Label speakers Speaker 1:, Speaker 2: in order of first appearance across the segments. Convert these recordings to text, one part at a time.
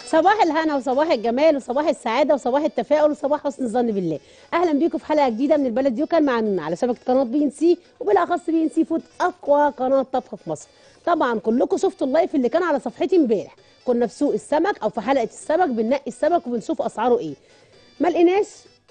Speaker 1: صباح الهنا وصباح الجمال وصباح السعاده وصباح التفاؤل وصباح حسن الظن بالله اهلا بيكم في حلقه جديده من البلد يوكل معنا على شبكه قناه بي ان سي وبالاخص بي ان سي فود اقوى قناه طبخ في مصر طبعا كلكم شفتوا اللايف اللي كان على صفحتي امبارح كنا في سوق السمك او في حلقه السمك بننقي السمك وبنشوف اسعاره ايه ما لقيناش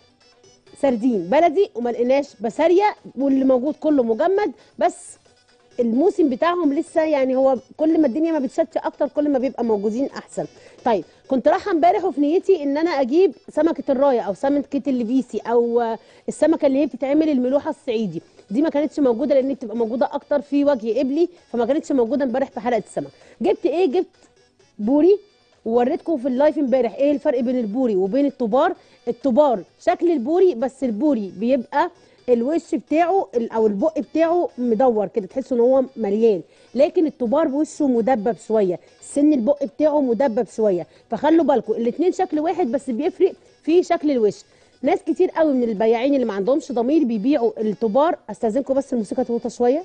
Speaker 1: سردين بلدي وما لقيناش بساريه واللي موجود كله مجمد بس الموسم بتاعهم لسه يعني هو كل ما الدنيا ما بتشتش اكتر كل ما بيبقى موجودين احسن طيب كنت رايحه امبارح وفي نيتي ان انا اجيب سمكه الرايه او سمكه الليبيسي او آه، السمكه اللي هي بتتعمل الملوحه الصعيدي دي ما كانتش موجوده لان بتبقى موجوده اكتر في وجه قبلي فما كانتش موجوده امبارح في حلقه السمك جبت ايه جبت بوري ووريتكم في اللايف امبارح ايه الفرق بين البوري وبين الطبار الطبار شكل البوري بس البوري بيبقى الوش بتاعه ال- او البق بتاعه مدور كده تحس ان هو مليان لكن الطبار وشه مدبب شويه سن البق بتاعه مدبب شويه فخلوا بالكم الاثنين شكل واحد بس بيفرق في شكل الوش ناس كتير قوي من البياعين اللي ما عندهمش ضمير بيبيعوا الطبار استاذنكم بس الموسيقى توطى شويه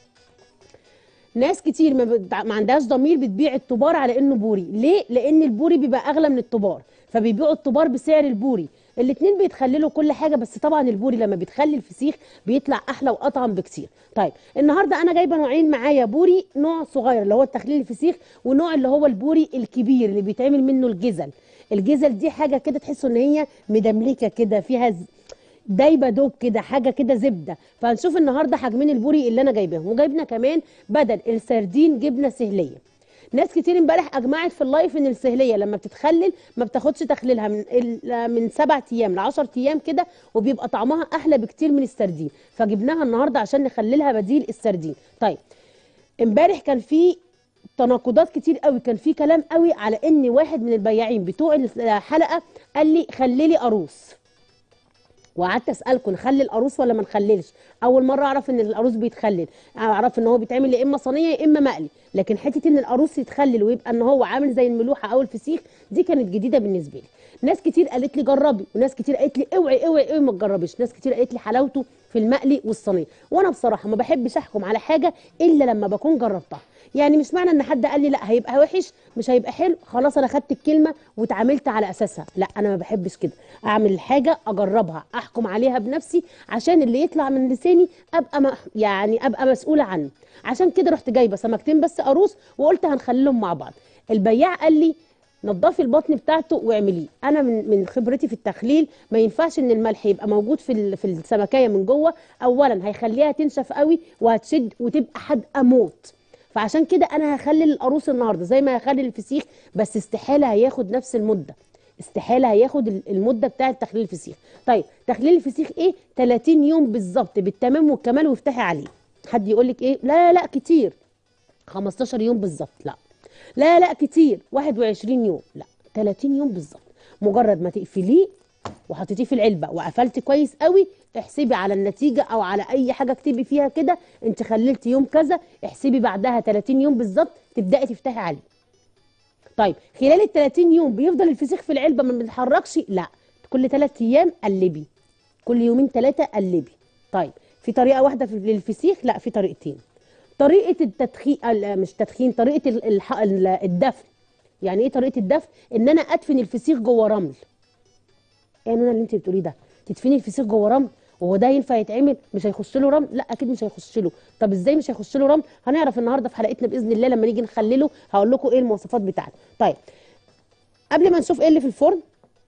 Speaker 1: ناس كتير ما, بد... ما عندهاش ضمير بتبيع الطبار على انه بوري ليه لان البوري بيبقى اغلى من الطبار فبيبيعوا الطبار بسعر البوري الاتنين بيتخللوا كل حاجه بس طبعا البوري لما بيتخلي الفسيخ بيطلع احلى واطعم بكتير طيب النهارده انا جايبه نوعين معايا بوري نوع صغير اللي هو التخليل الفسيخ ونوع اللي هو البوري الكبير اللي بيتعمل منه الجزل الجزل دي حاجه كده تحسوا ان هي مدملكه كده فيها ز... دايبه دوب كده حاجه كده زبده فهنشوف النهارده حجمين البوري اللي انا جايباهم وجايبنا كمان بدل السردين جبنه سهليه ناس كتير امبارح اجمعت في اللايف ان السهليه لما بتتخلل ما بتاخدش تخليلها من ال- من سبع ايام ل 10 ايام كده وبيبقى طعمها احلى بكتير من السردين فجبناها النهارده عشان نخللها بديل السردين طيب امبارح كان في تناقضات كتير قوي كان في كلام قوي على ان واحد من البياعين بتوع الحلقه قال لي خللي قاروص وقعدت اسالكم نخلي القاروص ولا ما نخللش اول مره اعرف ان القاروص بيتخلل اعرف ان هو بيتعمل يا اما صينيه يا اما مقلي لكن حته ان القاروص يتخلل ويبقى ان هو عامل زي الملوحه او الفسيخ دي كانت جديده بالنسبه لي ناس كتير قالت لي جربي وناس كتير قالت لي اوعي اوعي اوعي ما تجربيش ناس كتير قالت لي حلاوته في المقلي والصينيه وانا بصراحه ما بحبش احكم على حاجه الا لما بكون جربتها يعني مش معنى ان حد قال لي لا هيبقى وحش مش هيبقى حلو خلاص انا خدت الكلمه واتعاملت على اساسها لا انا ما بحبش كده اعمل الحاجه اجربها احكم عليها بنفسي عشان اللي يطلع من لساني ابقى م... يعني ابقى مسؤوله عنه عشان كده رحت جايبه سمكتين بس قاروص وقلت هنخليهم مع بعض البياع قال لي نضفي البطن بتاعته واعمليه انا من من خبرتي في التخليل ما ينفعش ان الملح يبقى موجود في ال- في السمكيه من جوه اولا هيخليها تنشف قوي وهتشد وتبقى حادقه موت فعشان كده انا هخلل القاروص النهارده زي ما هخلل الفسيخ بس استحاله هياخد نفس المده استحاله هياخد ال- المده بتاعه تخليل الفسيخ طيب تخليل الفسيخ ايه 30 يوم بالظبط بالتمام والكمال وافتحي عليه حد يقول لك ايه لا لا كتير 15 يوم بالظبط لا لا لا كتير 21 يوم لا 30 يوم بالظبط مجرد ما تقفليه وحطيتيه في العلبه وقفلتي كويس قوي احسبي على النتيجه او على اي حاجه اكتبي فيها كده انت خللتي يوم كذا احسبي بعدها 30 يوم بالظبط تبداي تفتحي عليه طيب خلال ال 30 يوم بيفضل الفسيخ في العلبه ما بيتحركش لا كل 3 ايام قلبي كل يومين ثلاثه قلبي طيب في طريقه واحده في للفسيخ لا في طريقتين طريقه التدخين مش تدخين طريقه ال- الح- ال- الدفن يعني ايه طريقه الدفن ان انا ادفن الفسيخ جوه رمل ايه يا نونا اللي انت بتقوليه ده تدفني الفسيخ جوه رمل وهو ده ينفع يتعمل مش هيخش له رمل لا اكيد مش هيخش له طب ازاي مش هيخش له رمل هنعرف النهارده في حلقتنا باذن الله لما نيجي نخلله هقول لكم ايه المواصفات بتاعته طيب قبل ما نشوف ايه اللي في الفرن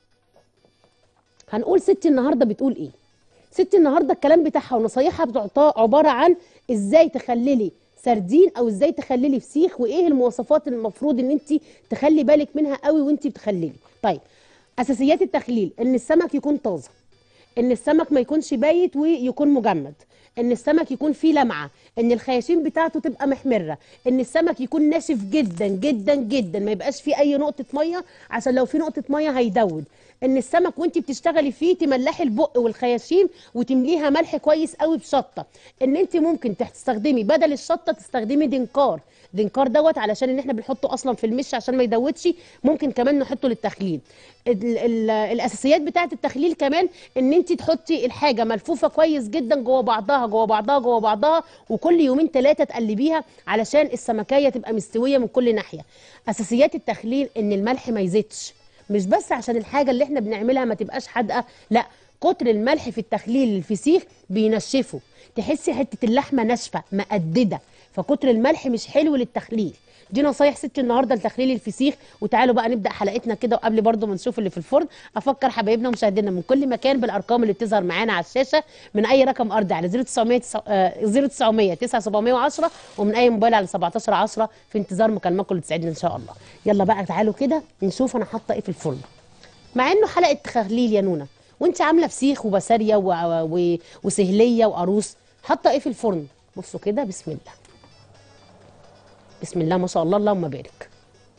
Speaker 1: هنقول ستي النهارده بتقول ايه ستي النهارده الكلام بتاعها ونصايحها بتعطى عباره عن ازاي تخللي سردين او ازاي تخللي فسيخ وايه المواصفات المفروض ان انت تخلي بالك منها قوي وانت بتخللي طيب اساسيات التخليل ان السمك يكون طازه ان السمك ما يكونش بايت ويكون مجمد ان السمك يكون فيه لمعه ان الخياشيم بتاعته تبقى محمره ان السمك يكون ناشف جدا جدا جدا ما يبقاش فيه اي نقطه ميه عشان لو في نقطه ميه هيدود ان السمك وانت بتشتغلي فيه تملحي البق والخياشيم وتمليها ملح كويس قوي بشطه ان انت ممكن تستخدمي بدل الشطه تستخدمي دنكار دنكار دوت علشان ان احنا بنحطه اصلا في المش عشان ما يدوتش ممكن كمان نحطه للتخليل ال ال الاساسيات بتاعه التخليل كمان ان انت تحطي الحاجه ملفوفه كويس جدا جوه بعضها جوه بعضها جوه بعضها وكل يومين ثلاثه تقلبيها علشان السمكيه تبقى مستويه من كل ناحيه اساسيات التخليل ان الملح ما يزيدش مش بس عشان الحاجه اللي احنا بنعملها ما تبقاش حادقه لا كتر الملح في التخليل الفسيخ بينشفه تحسي حته اللحمه ناشفه مقدده فكتر الملح مش حلو للتخليل دي نصايح ستي النهارده لتخليل الفسيخ وتعالوا بقى نبدا حلقتنا كده وقبل برضو ما نشوف اللي في الفرن افكر حبايبنا ومشاهدينا من كل مكان بالارقام اللي بتظهر معانا على الشاشه من اي رقم ارضي على 0900 0900 9710 ومن اي موبايل على 1710 في انتظار مكالماتكم اللي تسعدنا ان شاء الله يلا بقى تعالوا كده نشوف انا حاطه ايه في الفرن مع انه حلقه تخليل يا نونا وانت عامله فسيخ وبساريه و... و... وسهليه وقاروص حاطه ايه في الفرن بصوا كده بسم الله بسم الله ما شاء الله اللهم بارك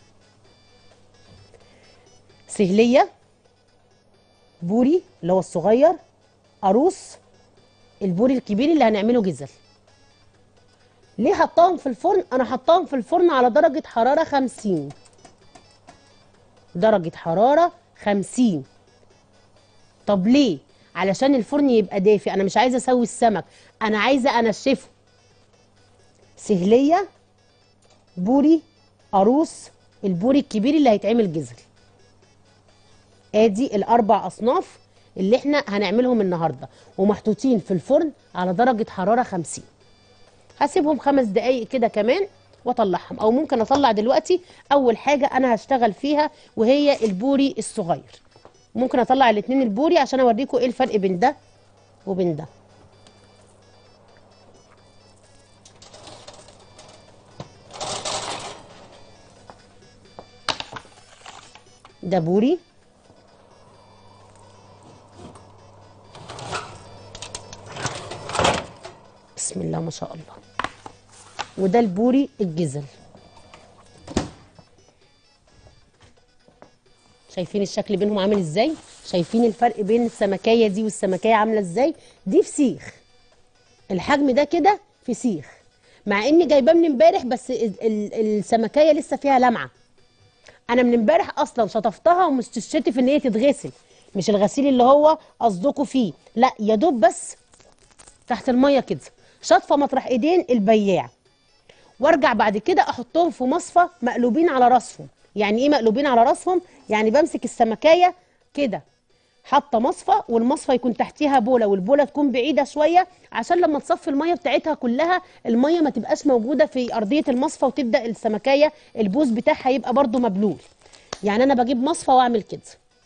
Speaker 1: سهليه بوري اللي هو الصغير قاروص البوري الكبير اللي هنعمله جزل ليه حطاهم في الفرن انا حطاهم في الفرن على درجه حراره 50 درجه حراره 50 طب ليه علشان الفرن يبقى دافي انا مش عايزه اسوي السمك انا عايزه انشفه سهليه بوري قاروص البوري الكبير اللي هيتعمل جزل ادي الاربع اصناف اللي احنا هنعملهم النهارده ومحطوطين في الفرن على درجه حراره 50 هسيبهم خمس دقايق كده كمان واطلعهم او ممكن اطلع دلوقتي اول حاجه انا هشتغل فيها وهي البوري الصغير ممكن اطلع الاتنين البوري عشان اوريكم ايه الفرق بين ده وبين ده ده بوري بسم الله ما شاء الله وده البوري الجزل شايفين الشكل بينهم عامل ازاي شايفين الفرق بين السمكيه دي والسمكيه عامله ازاي دي فسيخ الحجم ده كده فسيخ مع اني جايباه من امبارح بس ال- ال- السمكيه لسه فيها لمعه انا من امبارح اصلا شطفتها ومستشتي في ان هي تتغسل مش الغسيل اللي هو قصدكوا فيه لا يا دوب بس تحت الميه كده شطفه مطرح ايدين البياع وارجع بعد كده احطهم في مصفى مقلوبين على راسهم يعني ايه مقلوبين على راسهم يعني بمسك السمكيه كده حاطه مصفى والمصفى يكون تحتيها بوله والبوله تكون بعيده شويه عشان لما تصفي الميه بتاعتها كلها الميه ما تبقاش موجوده في ارضيه المصفى وتبدا السمكيه البوز بتاعها يبقى برده مبلول يعني انا بجيب مصفى واعمل كده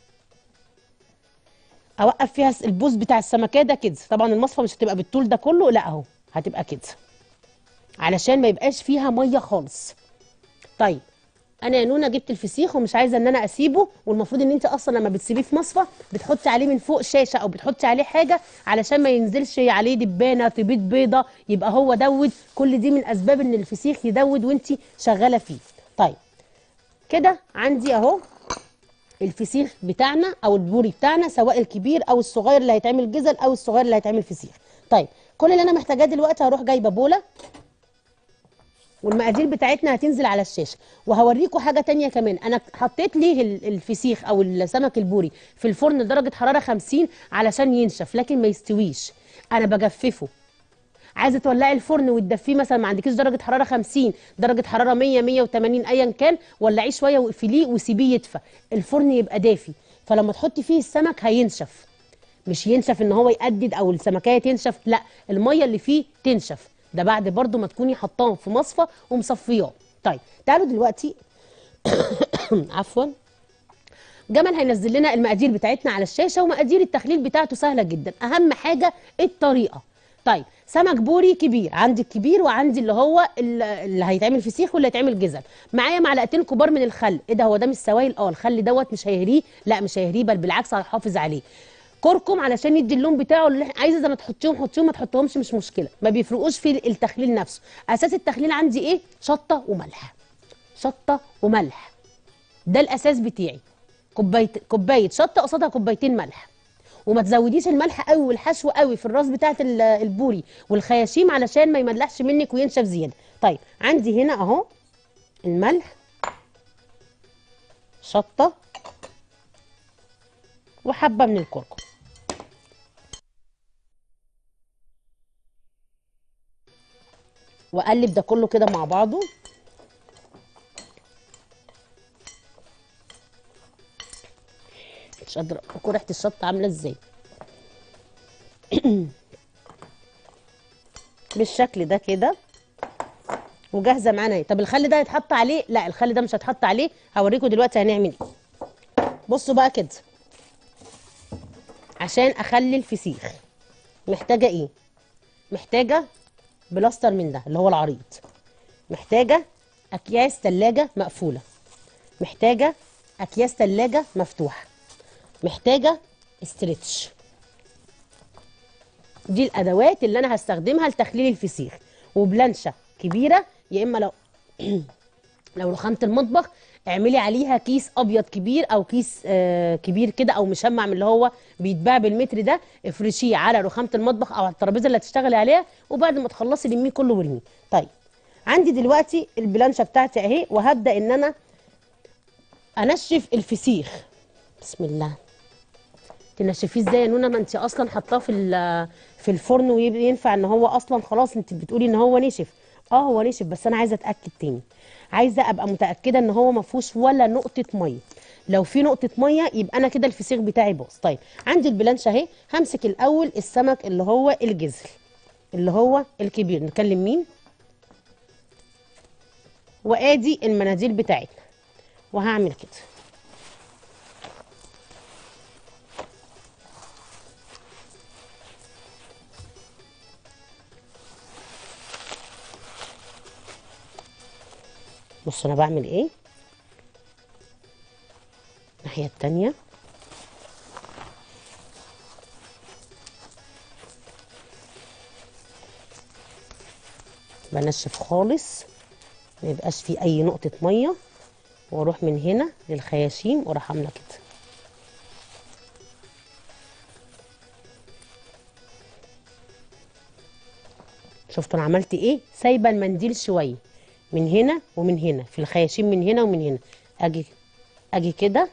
Speaker 1: اوقف فيها البوز بتاع السمكيه ده كده طبعا المصفى مش هتبقى بالطول ده كله لا اهو هتبقى كده علشان ما يبقاش فيها ميه خالص طيب انا يا نونا جبت الفسيخ ومش عايزه ان انا اسيبه والمفروض ان انت اصلا لما بتسيبيه في مصفى بتحطي عليه من فوق شاشه او بتحطي عليه حاجه علشان ما ينزلش عليه دبانه تبيض بيضه يبقى هو دود كل دي من اسباب ان الفسيخ يدود وانت شغاله فيه طيب كده عندي اهو الفسيخ بتاعنا او البوري بتاعنا سواء الكبير او الصغير اللي هيتعمل جزل او الصغير اللي هيتعمل فسيخ طيب كل اللي انا محتاجاه دلوقتي هروح جايبه بوله والمقادير بتاعتنا هتنزل على الشاشه وهوريكم حاجه تانية كمان انا حطيت ليه ال- الفسيخ او السمك البوري في الفرن درجه حراره 50 علشان ينشف لكن ما يستويش انا بجففه عايزه تولعي الفرن وتدفيه مثلا ما عندكيش درجه حراره 50 درجه حراره 100 180 ايا كان ولعيه شويه واقفليه وسيبيه يدفى الفرن يبقى دافي فلما تحطي فيه السمك هينشف مش ينشف ان هو يقدد او السمكيه تنشف لا الميه اللي فيه تنشف ده بعد برضو ما تكوني حطاهم في مصفى ومصفياه طيب تعالوا دلوقتي عفوا جمال هينزل لنا المقادير بتاعتنا على الشاشه ومقادير التخليل بتاعته سهله جدا اهم حاجه الطريقه طيب سمك بوري كبير عندي الكبير وعندي اللي هو ال- اللي هيتعمل فسيخ واللي هيتعمل جزل معايا معلقتين كبار من الخل ايه ده هو ده مش سوائل اه الخل دوت مش هيهريه لا مش هيهريه بل بالعكس هيحافظ عليه كركم علشان يدي اللون بتاعه اللي إحنا- عايزه زي ما تحطيهم حطيهم ما تحطيهمش مش مشكله ما بيفرقوش في التخليل نفسه اساس التخليل عندي ايه شطه وملح شطه وملح ده الاساس بتاعي كوبايه كوبايه شطه قصادها كوبايتين ملح وما تزوديش الملح قوي والحشو قوي في الراس بتاعه ال- البوري والخياشيم علشان ما يملحش منك وينشف زياده طيب عندي هنا اهو الملح شطه وحبه من الكركم واقلب ده كله كده مع بعضه مش قادره اكل ريحه الشطه عامله ازاي بالشكل ده كده وجاهزه معانا اهي طب الخل ده هيتحط عليه لا الخل ده مش هيتحط عليه هوريكم دلوقتي هنعمل ايه بصوا بقى كده عشان اخلي الفسيخ محتاجه ايه محتاجه بلاستر من ده اللي هو العريض محتاجه اكياس ثلاجه مقفوله محتاجه اكياس ثلاجه مفتوحه محتاجه استرتش دي الادوات اللي انا هستخدمها لتخليل الفسيخ وبلانشه كبيره يا اما لو لو رخامه المطبخ اعملي عليها كيس ابيض كبير او كيس آه كبير كده او مشمع من اللي هو بيتباع بالمتر ده افرشيه على رخامه المطبخ او على الترابيزه اللي هتشتغلي عليها وبعد ما تخلصي لميه كله وارميه طيب عندي دلوقتي البلانشه بتاعتي اهي وهبدا ان انا انشف الفسيخ بسم الله تنشفيه ازاي يا نونا ما انت اصلا حاطاه في ال- في الفرن وينفع ان هو اصلا خلاص انت بتقولي ان هو نشف اه هو نشف بس انا عايزه اتاكد تاني عايزه ابقى متاكده ان هو ما فيهوش ولا نقطه ميه لو في نقطه ميه يبقى انا كده الفسيخ بتاعي باظ طيب عندي البلانشه اهي همسك الاول السمك اللي هو الجزل اللي هو الكبير نكلم مين وادي المناديل بتاعتنا وهعمل كده بص انا بعمل ايه الناحيه التانية بنشف خالص ما يبقاش فيه اي نقطه ميه واروح من هنا للخياشيم واروح عامله كده شفتوا انا عملت ايه سايبه المنديل شويه من هنا ومن هنا في الخياشيم من هنا ومن هنا اجي اجي كده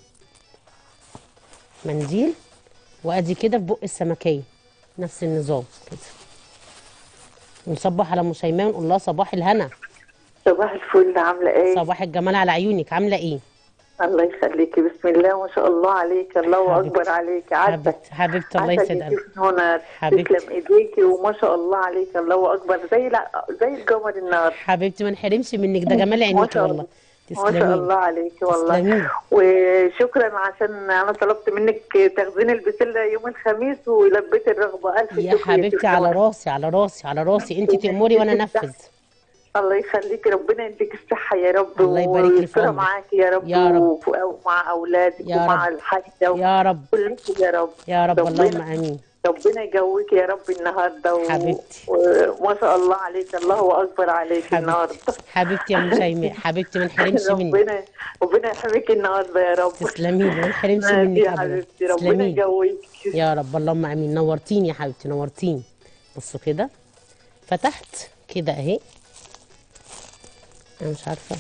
Speaker 1: منديل وادي كده في بق السمكيه نفس النظام كده ونصبح على ام شيماء ونقول لها صباح الهنا
Speaker 2: صباح الفل عاملة ايه؟
Speaker 1: صباح الجمال على عيونك عامله ايه
Speaker 2: الله يخليكي بسم الله ما شاء الله عليك الله
Speaker 1: حبيبتي.
Speaker 2: اكبر عليك عسل
Speaker 1: حبيبتي حبيبتي الله
Speaker 2: عسل
Speaker 1: يسعد
Speaker 2: يا
Speaker 1: قلبك
Speaker 2: شيخ هنا
Speaker 1: حبيبتي.
Speaker 2: تسلم ايديكي وما شاء الله عليك الله اكبر زي الع- زي القمر النار
Speaker 1: حبيبتي ما نحرمش منك ده جمال
Speaker 2: ما
Speaker 1: عينيكي
Speaker 2: شاء
Speaker 1: والله
Speaker 2: الله ما شاء الله عليك والله
Speaker 1: تسلمي.
Speaker 2: وشكرا عشان انا طلبت منك تخزين البسله يوم الخميس ولبيت الرغبه الف
Speaker 1: يا
Speaker 2: شكر
Speaker 1: حبيبتي
Speaker 2: شيخ
Speaker 1: على
Speaker 2: هنا.
Speaker 1: راسي على راسي على راسي انت تأمري وانا انفذ
Speaker 2: الله يخليك ربنا يديك الصحة يا رب
Speaker 1: الله يبارك لي في
Speaker 2: ويستر
Speaker 1: عمرك.
Speaker 2: معاك يا رب
Speaker 1: يا رب.
Speaker 2: وف- ومع أولادك
Speaker 1: يا
Speaker 2: ومع
Speaker 1: رب.
Speaker 2: الحاجة
Speaker 1: يا رب
Speaker 2: كلكم يا رب
Speaker 1: يا رب
Speaker 2: ربنا-
Speaker 1: اللهم امين
Speaker 2: ربنا يجويك يا رب النهارده و...
Speaker 1: حبيبتي.
Speaker 2: وما شاء الله عليك الله اكبر عليك النهارده
Speaker 1: حبيبتي حبيبتي يا ام شيماء حبيبتي ما نحرمش منك
Speaker 2: ربنا ربنا يحميك النهارده يا رب
Speaker 1: تسلمي لي ما نحرمش
Speaker 2: ماشي
Speaker 1: منك
Speaker 2: يا
Speaker 1: ابدا
Speaker 2: حبيبتي ربنا
Speaker 1: تسلمي لي.
Speaker 2: يجويك
Speaker 1: يا رب اللهم امين نورتيني يا حبيبتي نورتيني بصوا كده فتحت كده اهي انا مش عارفه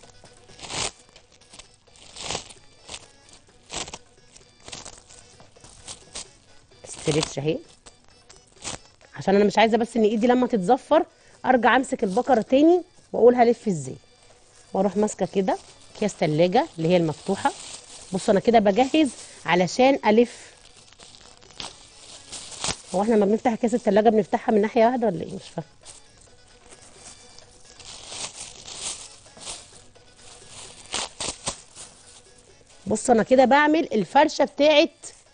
Speaker 1: استريتش اهي عشان انا مش عايزه بس ان ايدي لما تتزفر ارجع امسك البقره تاني واقول هلف ازاي واروح ماسكه كده اكياس تلاجة اللي هي المفتوحه بصوا انا كده بجهز علشان الف هو احنا لما بنفتح اكياس التلاجة بنفتحها من ناحيه واحده ولا ايه مش فاهمه بص انا كده بعمل الفرشه بتاعت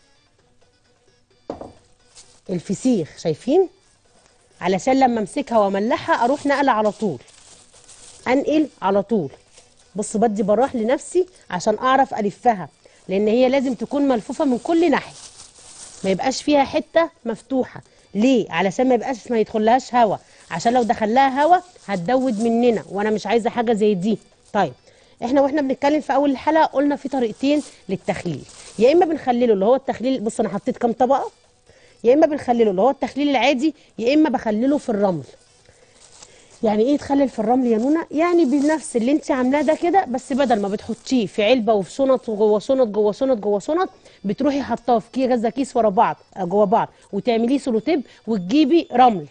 Speaker 1: الفسيخ شايفين علشان لما امسكها واملحها اروح نقله على طول انقل على طول بص بدي براح لنفسي عشان اعرف الفها لان هي لازم تكون ملفوفه من كل ناحيه ما يبقاش فيها حته مفتوحه ليه علشان ما يبقاش ما يدخلهاش هوا عشان لو دخلها هوا هتدود مننا وانا مش عايزه حاجه زي دي طيب احنا واحنا بنتكلم في اول الحلقه قلنا في طريقتين للتخليل يا اما بنخلله اللي هو التخليل بص انا حطيت كام طبقه يا اما بنخلله اللي هو التخليل العادي يا اما بخلله في الرمل يعني ايه تخلل في الرمل يا نونا يعني بنفس اللي انت عاملاه ده كده بس بدل ما بتحطيه في علبه وفي شنط وجوه شنط جوه شنط جوه شنط بتروحي حاطاه في كي- كذا كيس ورا بعض آه، جوه بعض وتعمليه سولوتيب وتجيبي رمل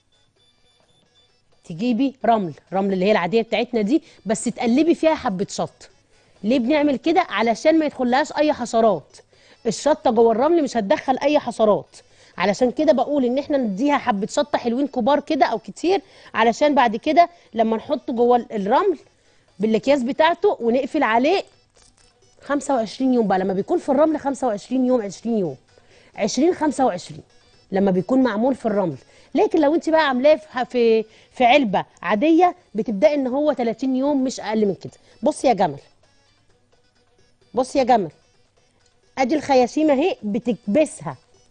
Speaker 1: تجيبي رمل رمل اللي هي العاديه بتاعتنا دي بس تقلبي فيها حبه شط ليه بنعمل كده علشان ما يدخلهاش اي حشرات الشطه جوه الرمل مش هتدخل اي حشرات علشان كده بقول ان احنا نديها حبه شطه حلوين كبار كده او كتير علشان بعد كده لما نحطه جوه الرمل بالاكياس بتاعته ونقفل عليه 25 يوم بقى لما بيكون في الرمل 25 يوم 20 يوم 20 25 لما بيكون معمول في الرمل لكن لو انت بقى عاملاه في في في علبه عاديه بتبداي ان هو 30 يوم مش اقل من كده بص يا جمل بص يا جمل ادي الخياشيم اهي بتكبسها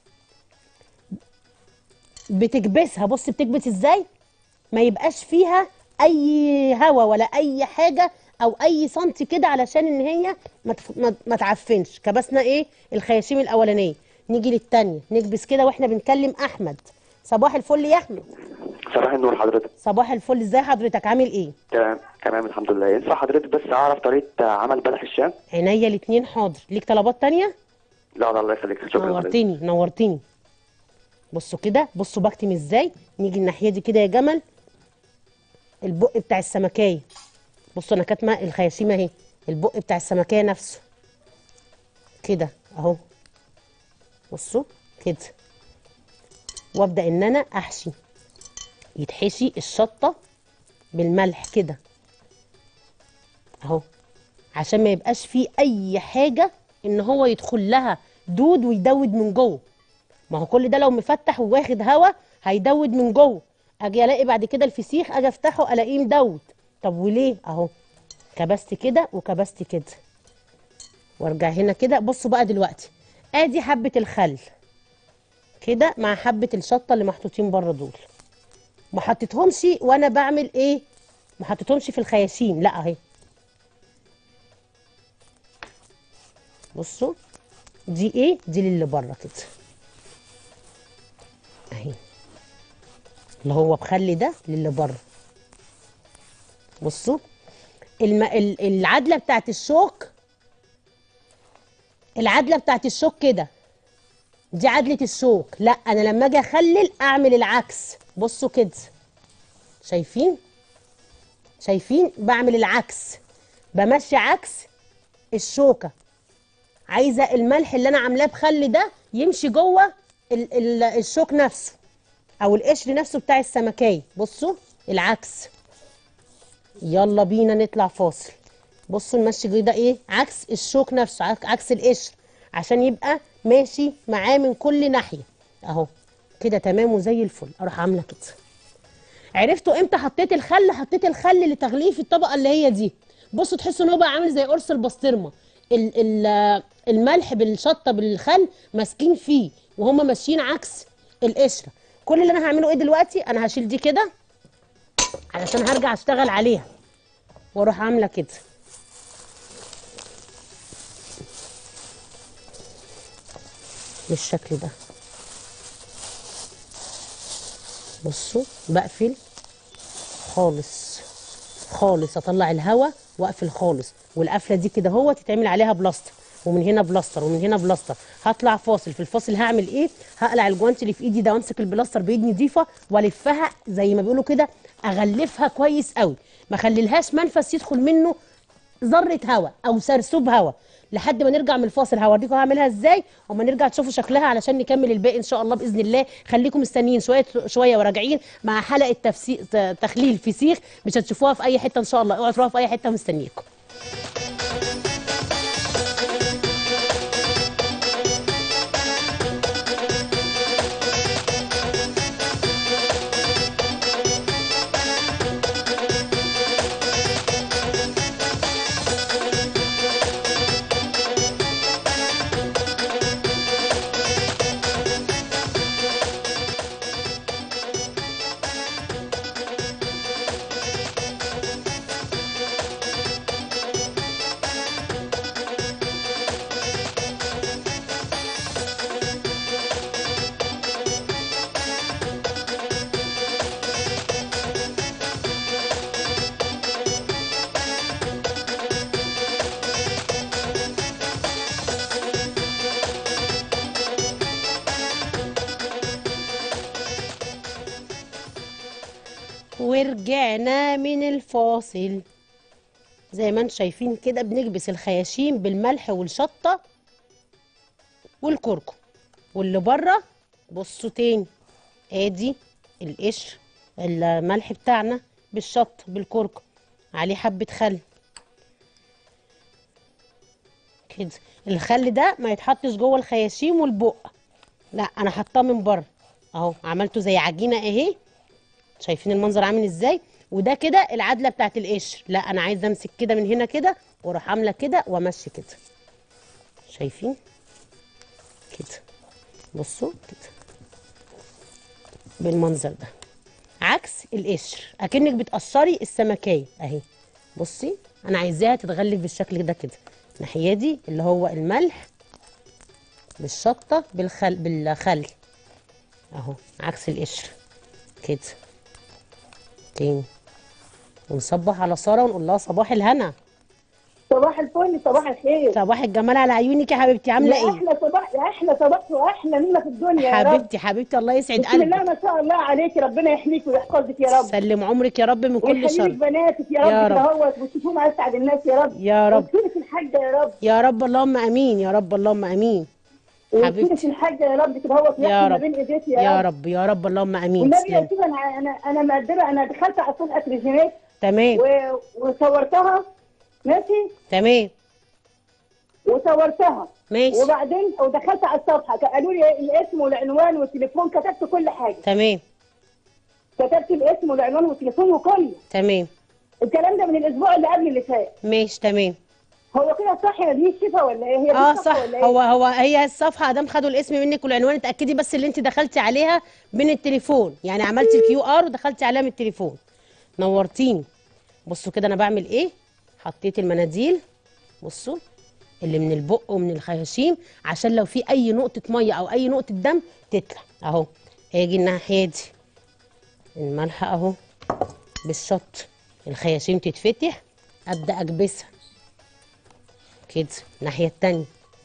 Speaker 1: بتكبسها بص بتكبس ازاي ما يبقاش فيها اي هوا ولا اي حاجه او اي سنتي كده علشان ان هي ما تف- ما- ما تعفنش كبسنا ايه الخياشيم الاولانيه نيجي للتانية نكبس كده واحنا بنكلم احمد صباح الفل يا احمد
Speaker 3: صباح النور حضرتك
Speaker 1: صباح الفل ازاي حضرتك عامل ايه
Speaker 3: تمام تمام الحمد لله ينفع حضرتك بس اعرف طريقه عمل بلح الشام
Speaker 1: عينيا الاتنين حاضر ليك طلبات تانية
Speaker 3: لا لا الله يخليك شكرا حضرتك.
Speaker 1: نورتني نورتني بصوا كده بصوا بكتم ازاي نيجي الناحيه دي كده يا جمل البق بتاع السمكايه بصوا انا كاتمه الخياشيم اهي البق بتاع السمكايه نفسه كده اهو بصوا كده وابدا ان انا احشي يتحشي الشطه بالملح كده اهو عشان ما يبقاش فيه اي حاجه ان هو يدخل لها دود ويدود من جوه ما هو كل ده لو مفتح وواخد هوا هيدود من جوه اجي الاقي بعد كده الفسيخ اجي افتحه الاقيه مدود طب وليه اهو كبست كده وكبست كده وارجع هنا كده بصوا بقى دلوقتي ادي حبه الخل كده مع حبه الشطه اللي محطوطين بره دول ما حطيتهمش وانا بعمل ايه ما حطيتهمش في الخياشيم لا اهي بصوا دي ايه دي للي بره كده اهي اللي هو بخلي ده للي بره بصوا الم... ال- العدله بتاعت الشوك العدله بتاعت الشوك كده دي عدله الشوك لا انا لما اجي اخلل اعمل العكس بصوا كده شايفين شايفين بعمل العكس بمشي عكس الشوكه عايزه الملح اللي انا عاملاه بخل ده يمشي جوه ال ال الشوك نفسه او القشر نفسه بتاع السمكايه بصوا العكس يلا بينا نطلع فاصل بصوا المشي ده ايه عكس الشوك نفسه عك- عكس القشر عشان يبقى ماشي معاه من كل ناحيه اهو كده تمام وزي الفل اروح عامله كده عرفتوا امتى حطيت الخل حطيت الخل لتغليف الطبقه اللي هي دي بصوا تحسوا ان هو بقى عامل زي قرص البسطرمه ال ال الملح بالشطه بالخل ماسكين فيه وهم ماشيين عكس القشره كل اللي انا هعمله ايه دلوقتي انا هشيل دي كده علشان هرجع اشتغل عليها واروح عامله كده بالشكل ده بصوا بقفل خالص خالص اطلع الهواء واقفل خالص والقفله دي كده هو تتعمل عليها بلاستر ومن هنا بلاستر ومن هنا بلاستر هطلع فاصل في الفاصل هعمل ايه هقلع الجوانت اللي في ايدي ده وامسك البلاستر بايد نضيفه والفها زي ما بيقولوا كده اغلفها كويس قوي ما اخليلهاش منفس يدخل منه ذره هواء او سرسوب هواء لحد ما نرجع من الفاصل هوريكم هعملها ازاي وما نرجع تشوفوا شكلها علشان نكمل الباقي ان شاء الله باذن الله خليكم مستنيين شويه شويه وراجعين مع حلقه تفسير تخليل فسيخ مش هتشوفوها في اي حته ان شاء الله اوعوا تروحوا في اي حته مستنيكم ورجعنا من الفاصل زي ما انتم شايفين كده بنكبس الخياشيم بالملح والشطه والكركم واللي بره بصوا تاني ادي القشر الملح بتاعنا بالشط بالكركم عليه حبه خل كده الخل ده ما يتحطش جوه الخياشيم والبق لا انا حطاه من بره اهو عملته زي عجينه اهي شايفين المنظر عامل ازاي وده كده العدله بتاعت القشر لا انا عايزه امسك كده من هنا كده واروح عامله كده وامشي كده شايفين كده بصوا كده بالمنظر ده عكس القشر اكنك بتقشري السمكيه اهي بصي انا عايزاها تتغلف بالشكل ده كده الناحيه دي اللي هو الملح بالشطه بالخل بالخل اهو عكس القشر كده تاني ونصبح على ساره ونقول لها صباح الهنا
Speaker 4: صباح الفل صباح الخير
Speaker 1: صباح الجمال على عيونك يا حبيبتي عامله
Speaker 4: يا
Speaker 1: ايه
Speaker 4: احلى صباح يا احلى صباح واحلى نيمه في الدنيا يا رب
Speaker 1: حبيبتي حبيبتي الله يسعد
Speaker 4: بسم الله
Speaker 1: قلبك
Speaker 4: ما شاء الله عليك ربنا يحميك ويحفظك يا رب
Speaker 1: سلم عمرك يا رب من كل
Speaker 4: ويخليك
Speaker 1: شر
Speaker 4: بناتك يا
Speaker 1: يا
Speaker 4: رب
Speaker 1: رب.
Speaker 4: كده اهوت وتشوفوهم اسعد الناس يا رب
Speaker 1: يا رب
Speaker 4: ويكفيك الحاجه يا رب
Speaker 1: يا رب اللهم امين يا رب اللهم امين حبيبتي.
Speaker 4: ويكفيك الحاجه يا رب كده اهوت
Speaker 1: يا
Speaker 4: يحمي ما
Speaker 1: رب.
Speaker 4: بين ايديك يا,
Speaker 1: يا
Speaker 4: رب
Speaker 1: رب يا رب اللهم امين
Speaker 4: والنبي يا
Speaker 1: تسلمي
Speaker 4: سيدي انا انا انا مقدره انا دخلت على صفحه ريجينات
Speaker 1: تمام
Speaker 4: و- وصورتها ماشي
Speaker 1: تمام
Speaker 4: وصورتها
Speaker 1: ماشي
Speaker 4: وبعدين ودخلت على الصفحه قالوا لي الاسم والعنوان والتليفون كتبت كل حاجه
Speaker 1: تمام
Speaker 4: كتبت الاسم والعنوان والتليفون وكله
Speaker 1: تمام
Speaker 4: الكلام ده من الاسبوع اللي قبل اللي فات
Speaker 1: ماشي تمام
Speaker 4: هو كده صح يا دي الشفا ولا ايه هي دي
Speaker 1: اه
Speaker 4: الصح
Speaker 1: صح
Speaker 4: ولا ايه
Speaker 1: هو هو هي الصفحه ادام خدوا الاسم منك والعنوان اتاكدي بس اللي انت دخلتي عليها من التليفون يعني عملتي الكيو ار ودخلتي عليها من التليفون نورتيني بصوا كده انا بعمل ايه حطيت المناديل بصوا اللي من البق ومن الخياشيم عشان لو في اي نقطه ميه او اي نقطه دم تطلع اهو اجي الناحيه دي الملح اهو بالشط الخياشيم تتفتح ابدا اكبسها كده الناحيه التانية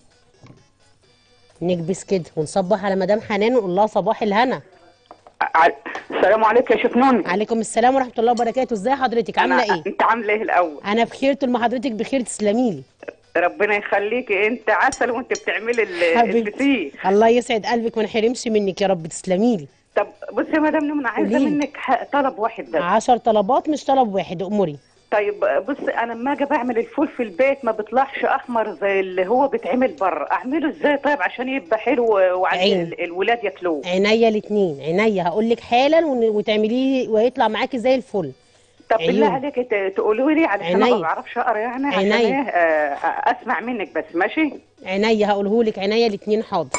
Speaker 1: نكبس كده ونصبح على مدام حنان ونقول لها صباح الهنا
Speaker 5: ع- السلام عليكم يا شفنون
Speaker 1: عليكم السلام ورحمه الله وبركاته ازي حضرتك عامله
Speaker 5: أنا
Speaker 1: ايه
Speaker 5: انت عامله ايه الاول
Speaker 1: انا بخير طول ما حضرتك بخير تسلمي لي
Speaker 5: ربنا يخليكي انت عسل وانت بتعملي ال-
Speaker 1: حبيبتي
Speaker 5: الفسيخ
Speaker 1: الله يسعد قلبك ما نحرمش منك يا رب تسلمي لي
Speaker 5: طب بصي يا مدام نمنا عايزه
Speaker 1: قوليلي.
Speaker 5: منك ح- طلب واحد بس
Speaker 1: 10 طلبات مش طلب واحد اموري
Speaker 5: طيب بصي انا لما اجي بعمل الفول في البيت ما بيطلعش احمر زي اللي هو بيتعمل بره اعمله ازاي طيب عشان يبقى حلو وعشان
Speaker 1: عين.
Speaker 5: ال- الولاد ياكلوه
Speaker 1: عينيا الاثنين عينيا هقول لك حالا ون- وتعمليه ويطلع معاكي زي الفل
Speaker 5: طب بالله
Speaker 1: عيون.
Speaker 5: عليك ت- تقولوا لي علشان انا
Speaker 1: عينيا.
Speaker 5: ما بعرفش اقرا يعني عشان
Speaker 1: عينيا.
Speaker 5: ايه آه، اسمع منك بس ماشي
Speaker 1: عينيا هقوله لك عينيا الاثنين حاضر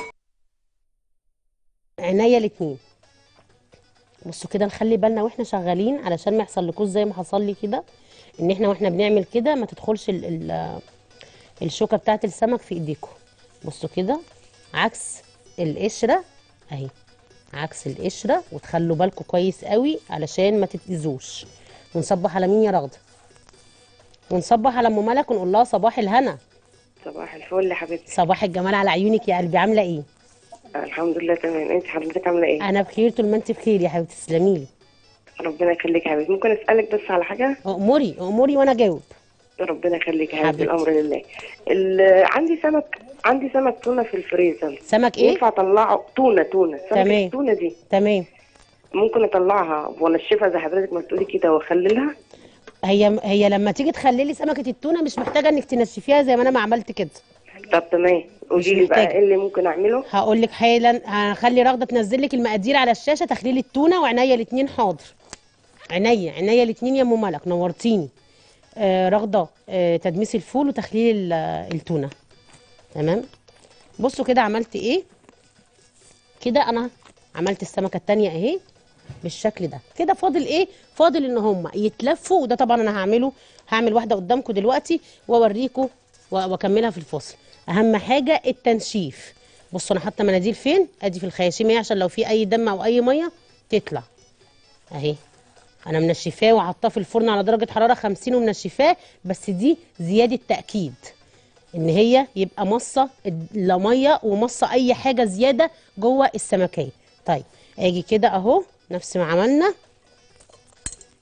Speaker 1: عينيا الاثنين بصوا كده نخلي بالنا واحنا شغالين علشان ما يحصلكوش زي ما حصل لي كده ان احنا واحنا بنعمل كده ما تدخلش ال ال الشوكه بتاعت السمك في ايديكم بصوا كده عكس القشره اهي عكس القشره وتخلوا بالكم كويس قوي علشان ما تتاذوش ونصبح على مين يا رغده ونصبح على ام ملك ونقول لها صباح الهنا
Speaker 6: صباح الفل يا حبيبتي
Speaker 1: صباح الجمال على عيونك يا قلبي عامله ايه
Speaker 6: الحمد لله تمام انت حضرتك عامله ايه
Speaker 1: انا بخير طول ما انت بخير يا حبيبتي تسلمي لي
Speaker 6: ربنا يخليك يا حبيبتي ممكن اسالك بس على حاجه
Speaker 1: اموري اموري وانا اجاوب
Speaker 6: ربنا يخليك يا
Speaker 1: حبيبتي.
Speaker 6: حبيبتي الامر لله ال- عندي سمك عندي سمك تونه في الفريزر
Speaker 1: سمك ايه
Speaker 6: ينفع اطلعه تونه تونه سمك
Speaker 1: تمام.
Speaker 6: التونه دي
Speaker 1: تمام
Speaker 6: ممكن اطلعها وانشفها زي حضرتك ما بتقولي كده واخللها
Speaker 1: هي هي لما تيجي تخللي سمكه التونه مش محتاجه انك تنشفيها زي ما انا ما عملت كده
Speaker 6: طب تمام قولي لي
Speaker 1: محتاجة.
Speaker 6: بقى ايه اللي ممكن اعمله
Speaker 1: هقول لك حالا هخلي رغده تنزل لك المقادير على الشاشه تخليل التونه وعينيا الاثنين حاضر عينيا عينيا الاثنين يا ام ملك نورتيني آه رغده آه تدميس الفول وتخليل ال- التونه تمام بصوا كده عملت ايه كده انا عملت السمكه التانية اهي بالشكل ده كده فاضل ايه فاضل ان هم يتلفوا وده طبعا انا هعمله هعمل واحده قدامكم دلوقتي واوريكم و- واكملها في الفصل اهم حاجه التنشيف بصوا انا حاطه مناديل فين ادي في الخياشيم اهي عشان لو في اي دم او اي ميه تطلع اهي انا منشفاه وحاطاه في الفرن على درجه حراره 50 ومنشفاه بس دي زياده تاكيد ان هي يبقى مصه لا ميه ومصه اي حاجه زياده جوه السمكيه طيب اجي كده اهو نفس ما عملنا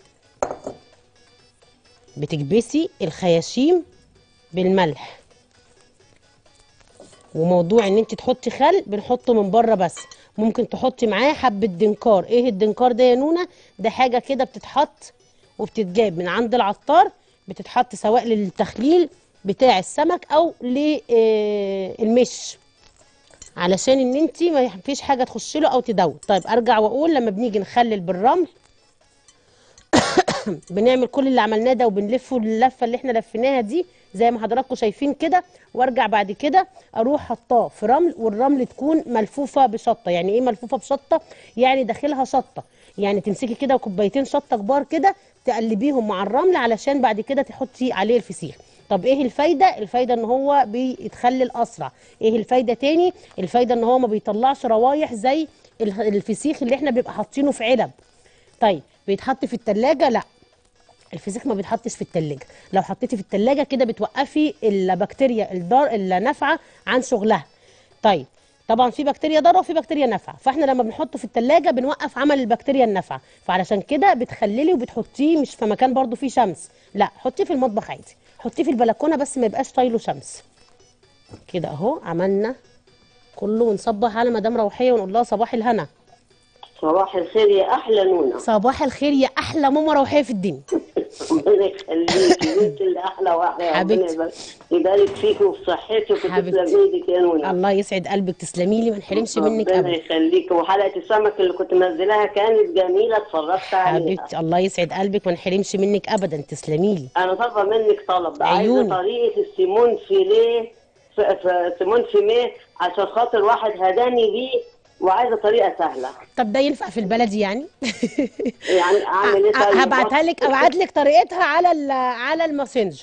Speaker 1: بتكبسي الخياشيم بالملح وموضوع ان انت تحطي خل بنحطه من بره بس ممكن تحطي معاه حبه دنكار ايه الدنكار ده يا نونا ده حاجه كده بتتحط وبتتجاب من عند العطار بتتحط سواء للتخليل بتاع السمك او للمش علشان ان انت ما فيش حاجه تخش له او تدوب طيب ارجع واقول لما بنيجي نخلل بالرمل بنعمل كل اللي عملناه ده وبنلفه اللفه اللي احنا لفيناها دي زي ما حضراتكم شايفين كده وارجع بعد كده اروح حطاه في رمل والرمل تكون ملفوفه بشطه يعني ايه ملفوفه بشطه يعني داخلها شطه يعني تمسكي كده كوبايتين شطه كبار كده تقلبيهم مع الرمل علشان بعد كده تحطي عليه الفسيخ طب ايه الفايده الفايده ان هو بيتخلل اسرع ايه الفايده تاني الفايده ان هو ما بيطلعش روايح زي الف- الفسيخ اللي احنا بيبقى حاطينه في علب طيب بيتحط في التلاجة لا الفسيخ ما بيتحطش في التلاجة لو حطيتي في التلاجة كده بتوقفي البكتيريا الضار النافعة عن شغلها طيب طبعا في بكتيريا ضاره وفي بكتيريا نافعه فاحنا لما بنحطه في التلاجة بنوقف عمل البكتيريا النافعه فعلشان كده بتخللي وبتحطيه مش في مكان برضو فيه شمس لا حطيه في المطبخ عادي حطيه في البلكونه بس ما يبقاش طايله شمس كده اهو عملنا كله ونصبح على مدام روحيه ونقول لها صباح الهنا
Speaker 7: صباح الخير يا احلى نونه
Speaker 1: صباح الخير يا احلى ماما روحيه في الدنيا
Speaker 7: ربنا يخليكي انت اللي احلى واحده يا ربنا
Speaker 1: حبيبتي.
Speaker 7: يبارك- يبارك فيكي وفي صحتك وتسلم
Speaker 1: حبيبتي.
Speaker 7: ايدك يا نونه
Speaker 1: الله يسعد قلبك تسلمي لي ما نحرمش منك
Speaker 7: ربنا
Speaker 1: ابدا
Speaker 7: يخليكي وحلقه السمك اللي كنت منزلاها كانت جميله اتفرجت عليها
Speaker 1: حبيبتي الله يسعد قلبك ما نحرمش منك ابدا تسلمي لي
Speaker 7: انا طالبه منك طلب عايزه
Speaker 1: عيوني.
Speaker 7: طريقه السيمون فيليه ف- ف- سيمون فيميه عشان خاطر واحد هداني بيه وعايزه طريقه سهله
Speaker 1: طب ده ينفع في البلدي يعني
Speaker 7: يعني اعمل ايه طيب
Speaker 1: هبعتها لك ابعت لك طريقتها على ال- على الماسنجر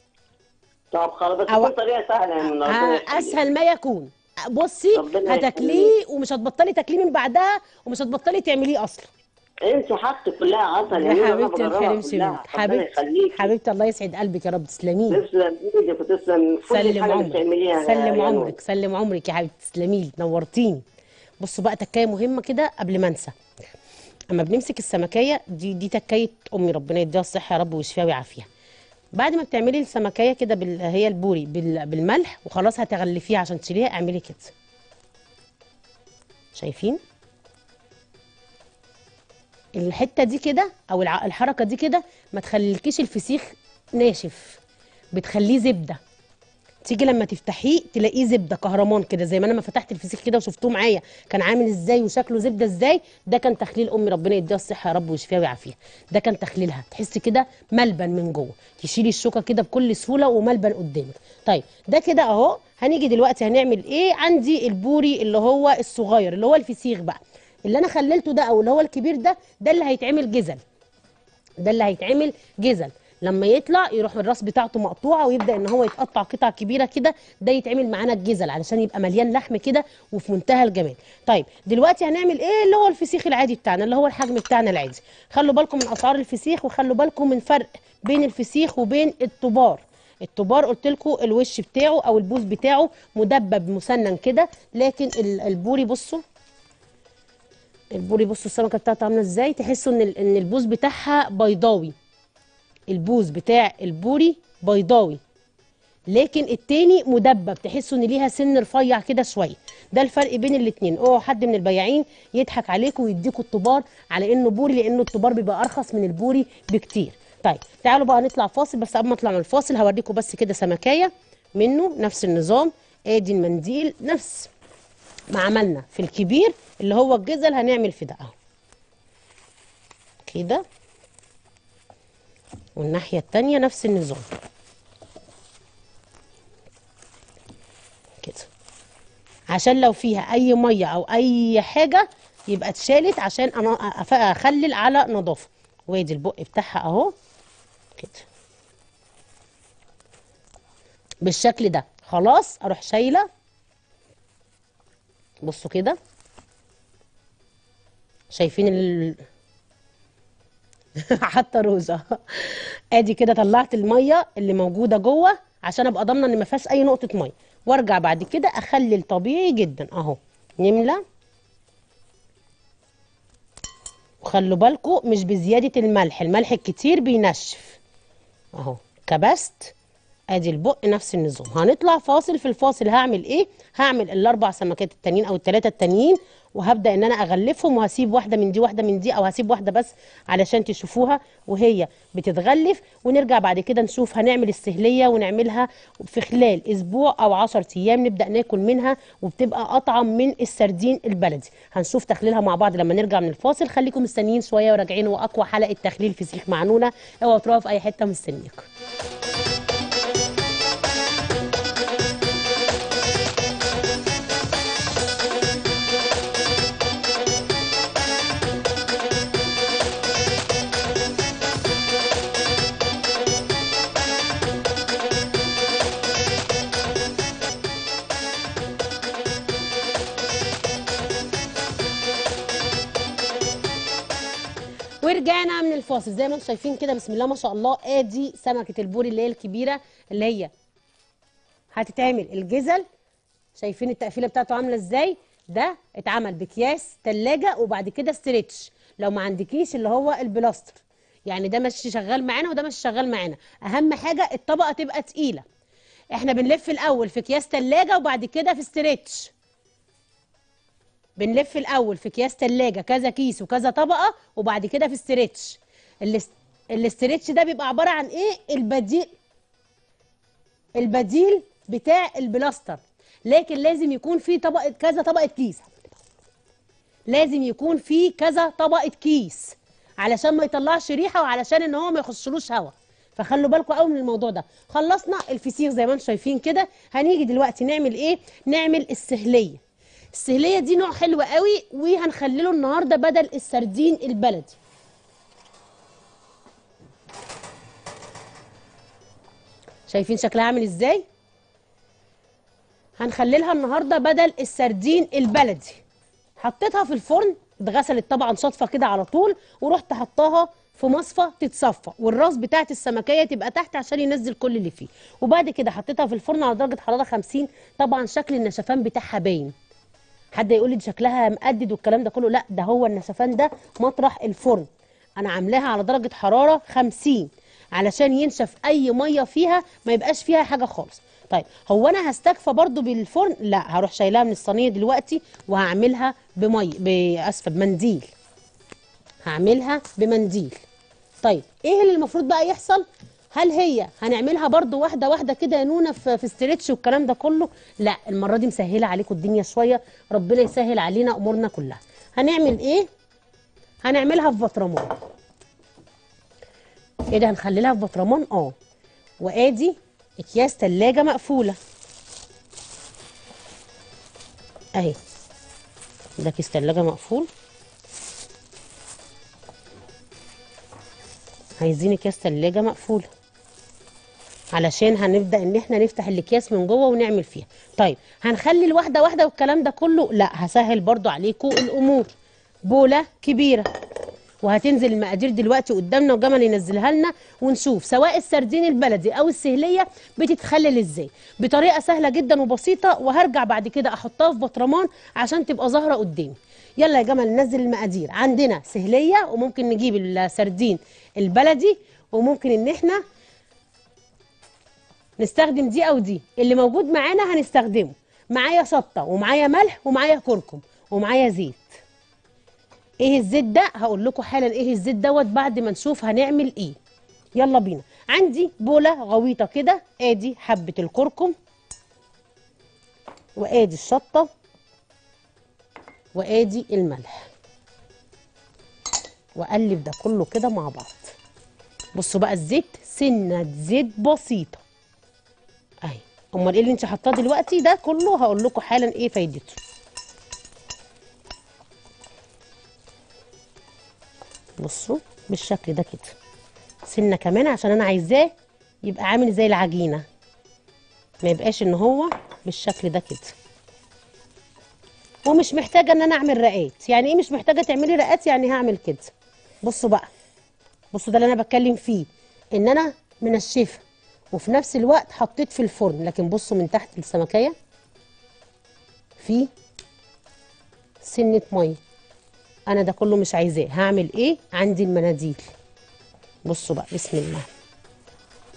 Speaker 7: طب خلاص بس
Speaker 1: أو-
Speaker 7: تكون طريقه سهله يعني ربنا
Speaker 1: ه-
Speaker 7: يخليك.
Speaker 1: اسهل ما يكون بصي
Speaker 7: ربنا
Speaker 1: هتاكليه ومش هتبطلي تاكليه من بعدها ومش هتبطلي تعمليه اصلا
Speaker 7: انت حاجتك كلها عسل
Speaker 1: يا
Speaker 7: نونة، أنا
Speaker 1: حبيبتي ما
Speaker 7: بجربها
Speaker 1: نحرمش
Speaker 7: كلها.
Speaker 1: منك
Speaker 7: ربنا
Speaker 1: حبيبتي
Speaker 7: يخليكي
Speaker 1: حبيبتي الله يسعد قلبك يا رب تسلمي لي
Speaker 7: تسلم ايدك وتسلم كل
Speaker 1: سلم
Speaker 7: حاجه
Speaker 1: عمرك
Speaker 7: بتعمليها يا-
Speaker 1: سلم
Speaker 7: يا
Speaker 1: عمرك سلم عمرك يا حبيبتي تسلمي لي نورتيني بصوا بقى تكايه مهمه كده قبل ما انسى اما بنمسك السمكيه دي دي تكايه امي ربنا يديها الصحه يا رب ويشفيها ويعافيها بعد ما بتعملي السمكيه كده بال... هي البوري بال... بالملح وخلاص هتغلفيها عشان تشيليها اعملي كده شايفين الحته دي كده او الع- الحركه دي كده ما تخليلكيش الفسيخ ناشف بتخليه زبده تيجي لما تفتحيه تلاقيه زبده كهرمان كده زي ما انا ما فتحت الفسيخ كده وشفتوه معايا كان عامل ازاي وشكله زبده ازاي ده كان تخليل امي ربنا يديها الصحه يا رب ويشفيها ويعافيها ده كان تخليلها تحسي كده ملبن من جوه تشيلي الشوكه كده بكل سهوله وملبن قدامك طيب ده كده اهو هنيجي دلوقتي هنعمل ايه عندي البوري اللي هو الصغير اللي هو الفسيخ بقى اللي انا خللته ده او اللي هو الكبير ده ده اللي هيتعمل جزل ده اللي هيتعمل جزل لما يطلع يروح الراس بتاعته مقطوعه ويبدا ان هو يتقطع قطع كبيره كده ده يتعمل معانا الجزل علشان يبقى مليان لحم كده وفي منتهى الجمال طيب دلوقتي هنعمل ايه اللي هو الفسيخ العادي بتاعنا اللي هو الحجم بتاعنا العادي خلوا بالكم من اسعار الفسيخ وخلوا بالكم من فرق بين الفسيخ وبين الطبار الطبار قلت لكم الوش بتاعه او البوز بتاعه مدبب مسنن كده لكن ال- البوري بصوا البوري بصوا السمكه بتاعته عامله ازاي تحسوا ان ال- ان البوز بتاعها بيضاوي البوز بتاع البوري بيضاوي لكن التاني مدبب تحسوا ان ليها سن رفيع كده شويه ده الفرق بين الاتنين اوعوا حد من البياعين يضحك عليكم ويديكوا الطبار على انه بوري لانه الطبار بيبقى ارخص من البوري بكتير طيب تعالوا بقى نطلع فاصل بس قبل ما اطلع من الفاصل هوريكم بس كده سمكايه منه نفس النظام ادي المنديل نفس ما عملنا في الكبير اللي هو الجزل هنعمل في ده اهو كده والناحية التانية نفس النظام كده عشان لو فيها أي مية أو أي حاجة يبقى اتشالت عشان أنا أف- أخلل على نظافة وادي البق بتاعها أهو كده بالشكل ده خلاص أروح شايلة بصوا كده شايفين ال... حتى روزة ادي كده طلعت الميه اللي موجوده جوه عشان ابقى ضامنه ان ما فيهاش اي نقطه ميه وارجع بعد كده اخلل طبيعي جدا اهو نملى وخلوا بالكم مش بزياده الملح الملح الكتير بينشف اهو كبست ادي البق نفس النظام هنطلع فاصل في الفاصل هعمل ايه هعمل الاربع سمكات التانيين او الثلاثه التانيين وهبدا ان انا اغلفهم وهسيب واحده من دي واحده من دي او هسيب واحده بس علشان تشوفوها وهي بتتغلف ونرجع بعد كده نشوف هنعمل السهليه ونعملها في خلال اسبوع او 10 ايام نبدا ناكل منها وبتبقى اطعم من السردين البلدي هنشوف تخليلها مع بعض لما نرجع من الفاصل خليكم مستنيين شويه وراجعين واقوى حلقه تخليل فسيخ مع نونا اوعوا تروحوا في اي حته مستنيكم ورجعنا من الفاصل زي ما انتم شايفين كده بسم الله ما شاء الله ادي سمكه البوري اللي هي الكبيره اللي هي هتتعمل الجزل شايفين التقفيله بتاعته عامله ازاي ده اتعمل بكياس تلاجة وبعد كده ستريتش لو ما عندكيش اللي هو البلاستر يعني ده مش شغال معانا وده مش شغال معانا اهم حاجه الطبقه تبقى تقيله احنا بنلف الاول في اكياس تلاجة وبعد كده في ستريتش بنلف الاول في اكياس تلاجة كذا كيس وكذا طبقه وبعد كده في استريتش الاس- الاستريتش ده بيبقى عباره عن ايه البديل البديل بتاع البلاستر لكن لازم يكون في طبقه كذا طبقه كيس لازم يكون في كذا طبقه كيس علشان ما يطلعش ريحه وعلشان ان هو ما يخشلوش هوا فخلوا بالكم قوي من الموضوع ده خلصنا الفسيخ زي ما انتم شايفين كده هنيجي دلوقتي نعمل ايه نعمل السهليه السهليه دي نوع حلو قوي وهنخلله النهارده بدل السردين البلدي شايفين شكلها عامل ازاي هنخللها النهارده بدل السردين البلدي حطيتها في الفرن اتغسلت طبعا شطفه كده على طول ورحت حطاها في مصفى تتصفى والراس بتاعت السمكيه تبقى تحت عشان ينزل كل اللي فيه وبعد كده حطيتها في الفرن على درجه حراره 50 طبعا شكل النشفان بتاعها باين حد يقول لي دي شكلها مقدد والكلام ده كله لا ده هو النشفان ده مطرح الفرن انا عاملاها على درجه حراره 50 علشان ينشف اي ميه فيها ما يبقاش فيها حاجه خالص طيب هو انا هستكفى برضو بالفرن لا هروح شايلاها من الصينيه دلوقتي وهعملها بمي باسفه بمنديل هعملها بمنديل طيب ايه اللي المفروض بقى يحصل هل هي هنعملها برضو واحده واحده كده يا نونه في, في استريتش والكلام ده كله لا المره دي مسهله عليكم الدنيا شويه ربنا يسهل علينا امورنا كلها هنعمل ايه هنعملها في بطرمان ايه ده هنخليها في بطرمان اه وادي اكياس تلاجة مقفوله اهي ده كيس تلاجة مقفول عايزين اكياس تلاجة مقفولة علشان هنبدأ ان احنا نفتح الاكياس من جوه ونعمل فيها طيب هنخلي الواحدة واحدة والكلام ده كله لا هسهل برضو عليكم الامور بولة كبيرة وهتنزل المقادير دلوقتي قدامنا وجمل ينزلها لنا ونشوف سواء السردين البلدي او السهليه بتتخلل ازاي بطريقه سهله جدا وبسيطه وهرجع بعد كده احطها في بطرمان عشان تبقى ظاهره قدامي يلا يا جمل ننزل المقادير عندنا سهليه وممكن نجيب السردين البلدي وممكن ان احنا نستخدم دي او دي اللي موجود معانا هنستخدمه معايا شطه ومعايا ملح ومعايا كركم ومعايا زيت ايه الزيت ده هقول لكم حالا ايه الزيت دوت بعد ما نشوف هنعمل ايه يلا بينا عندي بوله غويطه كده ادي حبه الكركم وادي الشطه وادي الملح واقلب ده كله كده مع بعض بصوا بقى الزيت سنه زيت بسيطه اهي امال ايه اللي انت حاطاه دلوقتي ده كله هقول لكم حالا ايه فايدته بصوا بالشكل ده كده سنه كمان عشان انا عايزاه يبقى عامل زي العجينه ما يبقاش ان هو بالشكل ده كده ومش محتاجه ان انا اعمل رقات يعني ايه مش محتاجه تعملي رقات يعني هعمل كده بصوا بقى بصوا ده اللي انا بتكلم فيه ان انا منشفه وفي نفس الوقت حطيت في الفرن لكن بصوا من تحت السمكيه في سنه ميه انا ده كله مش عايزاه هعمل ايه عندي المناديل بصوا بقى بسم الله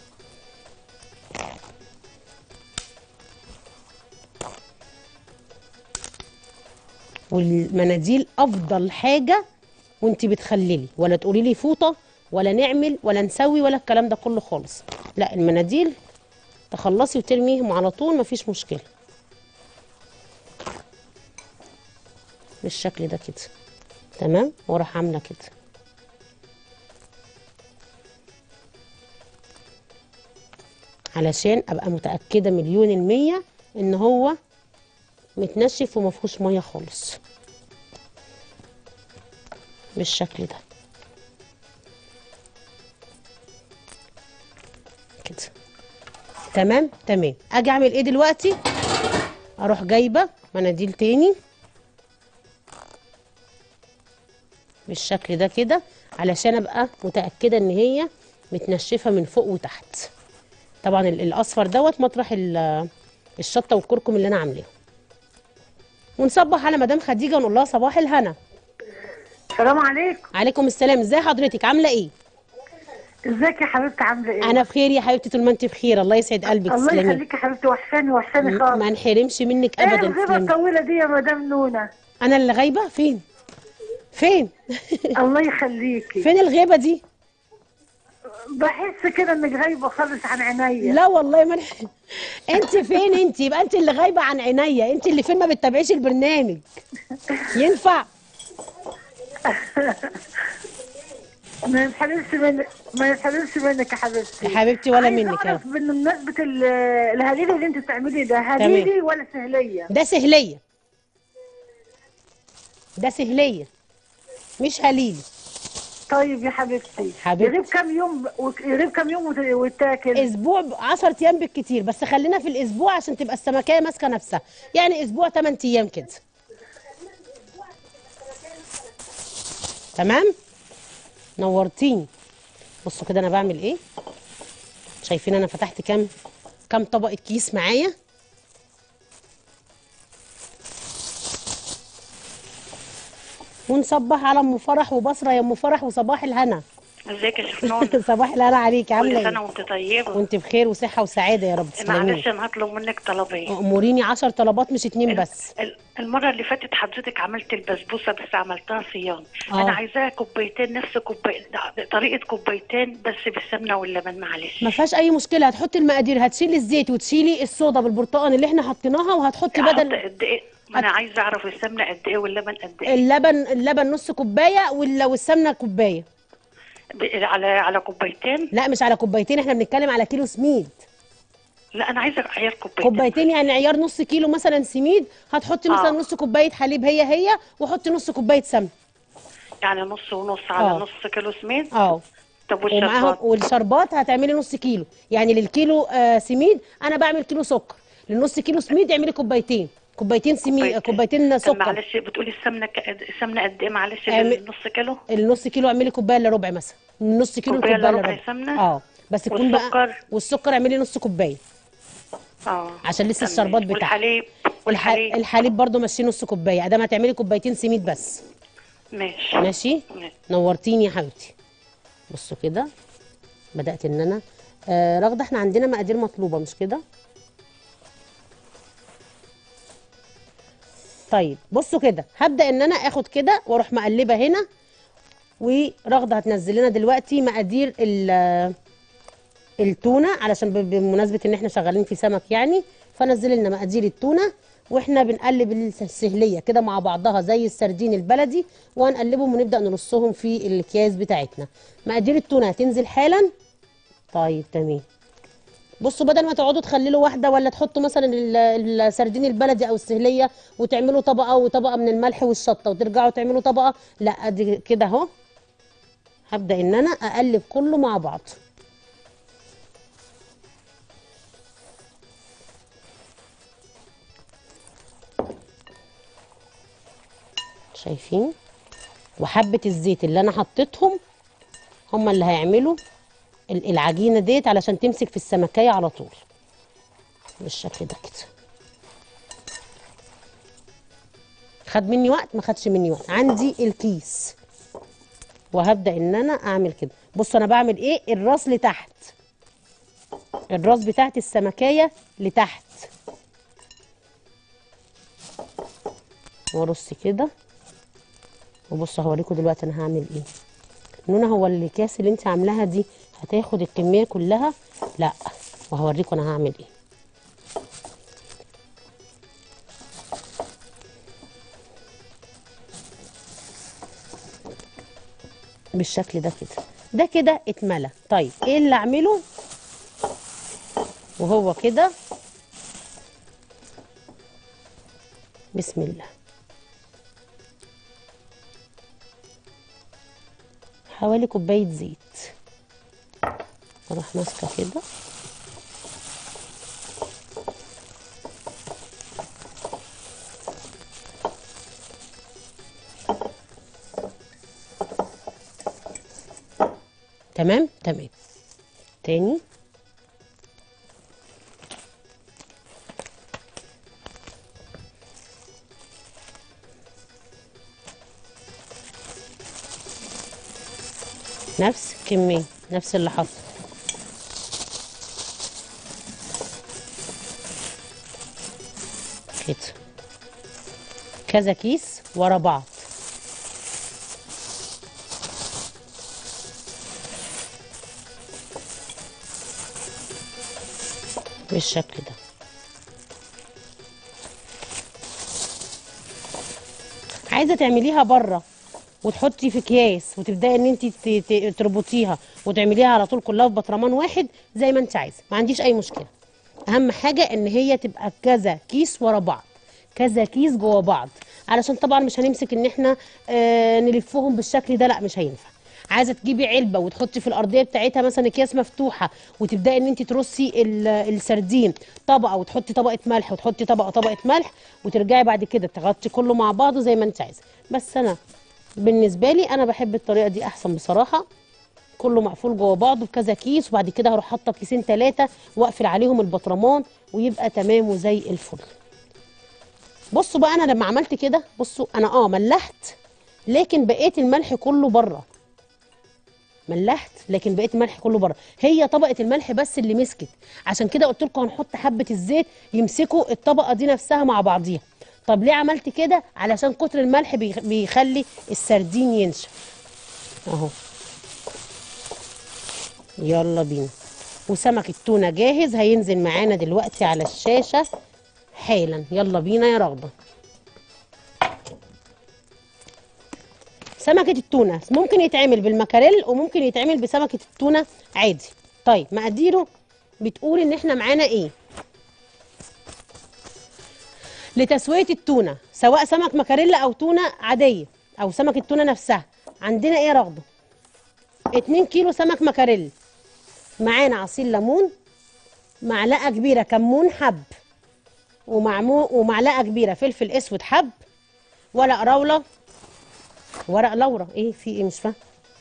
Speaker 1: والمناديل افضل حاجه وانت بتخللي ولا تقولي لي فوطه ولا نعمل ولا نسوي ولا الكلام ده كله خالص لا المناديل تخلصي وترميهم على طول مفيش مشكله بالشكل ده كده تمام واروح عامله كده علشان ابقى متاكده مليون الميه ان هو متنشف ومفهوش ميه خالص بالشكل ده كده تمام تمام اجي اعمل ايه دلوقتي اروح جايبه مناديل تاني بالشكل ده كده علشان ابقى متاكده ان هي متنشفه من فوق وتحت طبعا ال- الاصفر دوت مطرح ال- الشطه والكركم اللي انا عاملاه ونصبح على مدام خديجه ونقول لها صباح الهنا
Speaker 8: السلام عليكم
Speaker 1: عليكم السلام ازي حضرتك عامله ايه
Speaker 8: ازيك يا حبيبتي عامله ايه
Speaker 1: انا بخير يا حبيبتي طول ما انت بخير الله يسعد قلبك
Speaker 8: الله
Speaker 1: تسلمي
Speaker 8: يخليكي يا حبيبتي وحشاني وحشاني خالص
Speaker 1: ما نحرمش منك
Speaker 8: ايه
Speaker 1: ابدا
Speaker 8: الغيبه
Speaker 1: تسلمي
Speaker 8: الطويله دي يا مدام نونا
Speaker 1: انا اللي غايبه فين فين
Speaker 8: الله يخليكي
Speaker 1: فين الغيبه دي
Speaker 8: بحس كده انك غايبه خالص عن عينيا
Speaker 1: لا والله ما نح- انت فين انت يبقى انت اللي غايبه عن عينيا انت اللي فين ما بتتابعيش البرنامج ينفع
Speaker 8: ما يتحرمش منك ما يتحرمش منك يا حبيبتي
Speaker 1: يا حبيبتي ولا
Speaker 8: عايزة
Speaker 1: منك
Speaker 8: اعرف
Speaker 1: يا
Speaker 8: بمناسبه ال- الهليلي اللي انت بتعمليه ده هليلي ولا سهليه
Speaker 1: ده سهليه ده سهليه مش هليلي
Speaker 8: طيب يا حبيبتي
Speaker 1: حبيبتي.
Speaker 8: يغيب كام يوم يغيب كام يوم وت- ويتاكل
Speaker 1: اسبوع 10 ايام بالكتير بس خلينا في الاسبوع عشان تبقى السمكيه ماسكه نفسها يعني اسبوع 8 ايام كده تمام نورتيني بصوا كده انا بعمل ايه شايفين انا فتحت كام كام طبقه كيس معايا ونصبح على ام فرح وبصره يا ام فرح وصباح الهنا
Speaker 9: ازيك يا شفنون
Speaker 1: صباح الهنا عليكي
Speaker 9: كل
Speaker 1: عامله
Speaker 9: سنه
Speaker 1: ايه
Speaker 9: وانت طيبه
Speaker 1: وانت بخير وصحه وسعاده يا رب تسلمي
Speaker 9: معلش انا هطلب منك طلبين
Speaker 1: اموريني 10 طلبات مش اتنين بس
Speaker 9: ال- المره اللي فاتت حضرتك عملت البسبوسه بس عملتها صيام
Speaker 1: آه.
Speaker 9: انا عايزاها كوبايتين نفس كوباي طريقه كوبايتين بس بالسمنه واللبن معلش
Speaker 1: ما فيهاش اي مشكله هتحطي المقادير هتشيلي الزيت وتشيلي الصودا بالبرتقال اللي احنا حطيناها وهتحطي
Speaker 9: احط
Speaker 1: بدل
Speaker 9: قد ايه ما انا عايزه اعرف السمنه قد ايه واللبن قد ايه
Speaker 1: اللبن اللبن نص كوبايه وال- والسمنه كوبايه
Speaker 9: ب- على على كوبايتين
Speaker 1: لا مش على كوبايتين احنا بنتكلم على كيلو سميد
Speaker 9: لا انا عايزه عيار كوبايتين
Speaker 1: كوبايتين يعني عيار نص كيلو مثلا سميد هتحطي مثلا
Speaker 9: آه.
Speaker 1: نص كوبايه حليب هي هي وحطي نص كوبايه سمنه
Speaker 9: يعني نص ونص على
Speaker 1: آه.
Speaker 9: نص كيلو سميد
Speaker 1: اه
Speaker 9: طب
Speaker 1: ومعاهم
Speaker 9: والشربات
Speaker 1: والشربات هتعملي نص كيلو يعني للكيلو آه سميد انا بعمل كيلو سكر للنص كيلو سميد اعملي كوبايتين كوبايتين سميد كوبايتين
Speaker 9: طب
Speaker 1: سكر
Speaker 9: معلش بتقولي السمنه ك- السمنه قد ايه معلش
Speaker 1: اعمل-
Speaker 9: نص كيلو
Speaker 1: النص كيلو اعملي كوبايه الا ربع مثلا من نص كيلو
Speaker 9: كوباية
Speaker 1: لكوبايه
Speaker 9: إلا
Speaker 1: الا
Speaker 9: ربع
Speaker 1: ربع
Speaker 9: سمنة؟
Speaker 1: اه بس تكون بقى
Speaker 9: والسكر؟
Speaker 1: والسكر اعملي نص كوبايه
Speaker 9: اه
Speaker 1: عشان لسه
Speaker 9: تمام.
Speaker 1: الشربات بتاعها
Speaker 9: والحليب
Speaker 1: الح...
Speaker 9: والحليب
Speaker 1: الحليب برضو مشي نص كوبايه ادام هتعملي كوبايتين سميد بس
Speaker 9: ماشي
Speaker 1: ماشي
Speaker 9: ماشي.
Speaker 1: نورتيني يا حبيبتي بصوا كده بدات ان انا آه رغده احنا عندنا مقادير مطلوبه مش كده طيب بصوا كده هبدا ان انا اخد كده واروح مقلبه هنا ورغده هتنزل لنا دلوقتي مقادير ال- التونه علشان ب- بمناسبه ان احنا شغالين في سمك يعني فنزل لنا مقادير التونه واحنا بنقلب السهليه كده مع بعضها زي السردين البلدي وهنقلبهم ونبدا نرصهم في الاكياس بتاعتنا مقادير التونه هتنزل حالا طيب تمام بصوا بدل ما تقعدوا تخللوا واحده ولا تحطوا مثلا ال- السردين البلدي او السهليه وتعملوا طبقه وطبقه من الملح والشطه وترجعوا تعملوا طبقه لا ادي كده اهو هبدا ان انا اقلب كله مع بعض شايفين وحبه الزيت اللي انا حطيتهم هم اللي هيعملوا ال- العجينه ديت علشان تمسك في السمكيه على طول بالشكل ده كده خد مني وقت ما خدش مني وقت عندي الكيس وهبدا ان انا اعمل كده بصوا انا بعمل ايه الراس لتحت الراس بتاعت السمكيه لتحت وارص كده وبصوا هوريكم دلوقتي انا هعمل ايه نونا هو الكاس اللي انت عاملاها دي هتاخد الكميه كلها لا وهوريكم انا هعمل ايه بالشكل ده كده ده كده اتملى طيب ايه اللي اعمله وهو كده بسم الله حوالي كوبايه زيت اروح ماسكه كده تمام تمام تاني نفس الكمية نفس اللي حصل كده كذا كيس ورا بعض بالشكل ده عايزه تعمليها بره وتحطي في اكياس وتبداي ان انت تربطيها وتعمليها على طول كلها في بطرمان واحد زي ما انت عايزه ما عنديش اي مشكله اهم حاجه ان هي تبقى كذا كيس ورا بعض كذا كيس جوه بعض علشان طبعا مش هنمسك ان احنا آه نلفهم بالشكل ده لا مش هينفع عايزه تجيبي علبه وتحطي في الارضيه بتاعتها مثلا اكياس مفتوحه وتبداي ان انت ترصي ال- السردين طبقه وتحطي طبقه ملح وتحطي طبقه طبقه ملح وترجعي بعد كده تغطي كله مع بعضه زي ما انت عايزه بس انا بالنسبه لي انا بحب الطريقه دي احسن بصراحه كله مقفول جوه بعضه بكذا كيس وبعد كده هروح حاطه كيسين ثلاثه واقفل عليهم البطرمان ويبقى تمام وزي الفل بصوا بقى انا لما عملت كده بصوا انا اه ملحت لكن بقيت الملح كله بره ملحت لكن بقيت الملح كله بره هي طبقه الملح بس اللي مسكت عشان كده قلت لكم هنحط حبه الزيت يمسكوا الطبقه دي نفسها مع بعضيها طب ليه عملت كده علشان كتر الملح بيخ- بيخلي السردين ينشف اهو يلا بينا وسمك التونه جاهز هينزل معانا دلوقتي على الشاشه حالا يلا بينا يا رغده سمكة التونة ممكن يتعمل بالمكاريل وممكن يتعمل بسمكة التونة عادي طيب مقاديره بتقول ان احنا معانا ايه لتسوية التونة سواء سمك مكاريلا او تونة عادية او سمك التونة نفسها عندنا ايه يا رغده 2 كيلو سمك مكاريل معانا عصير ليمون معلقة كبيرة كمون حب ومعمو ومعلقة كبيرة فلفل اسود حب ورق راولة ورق لورا ايه في ايه مش فاهم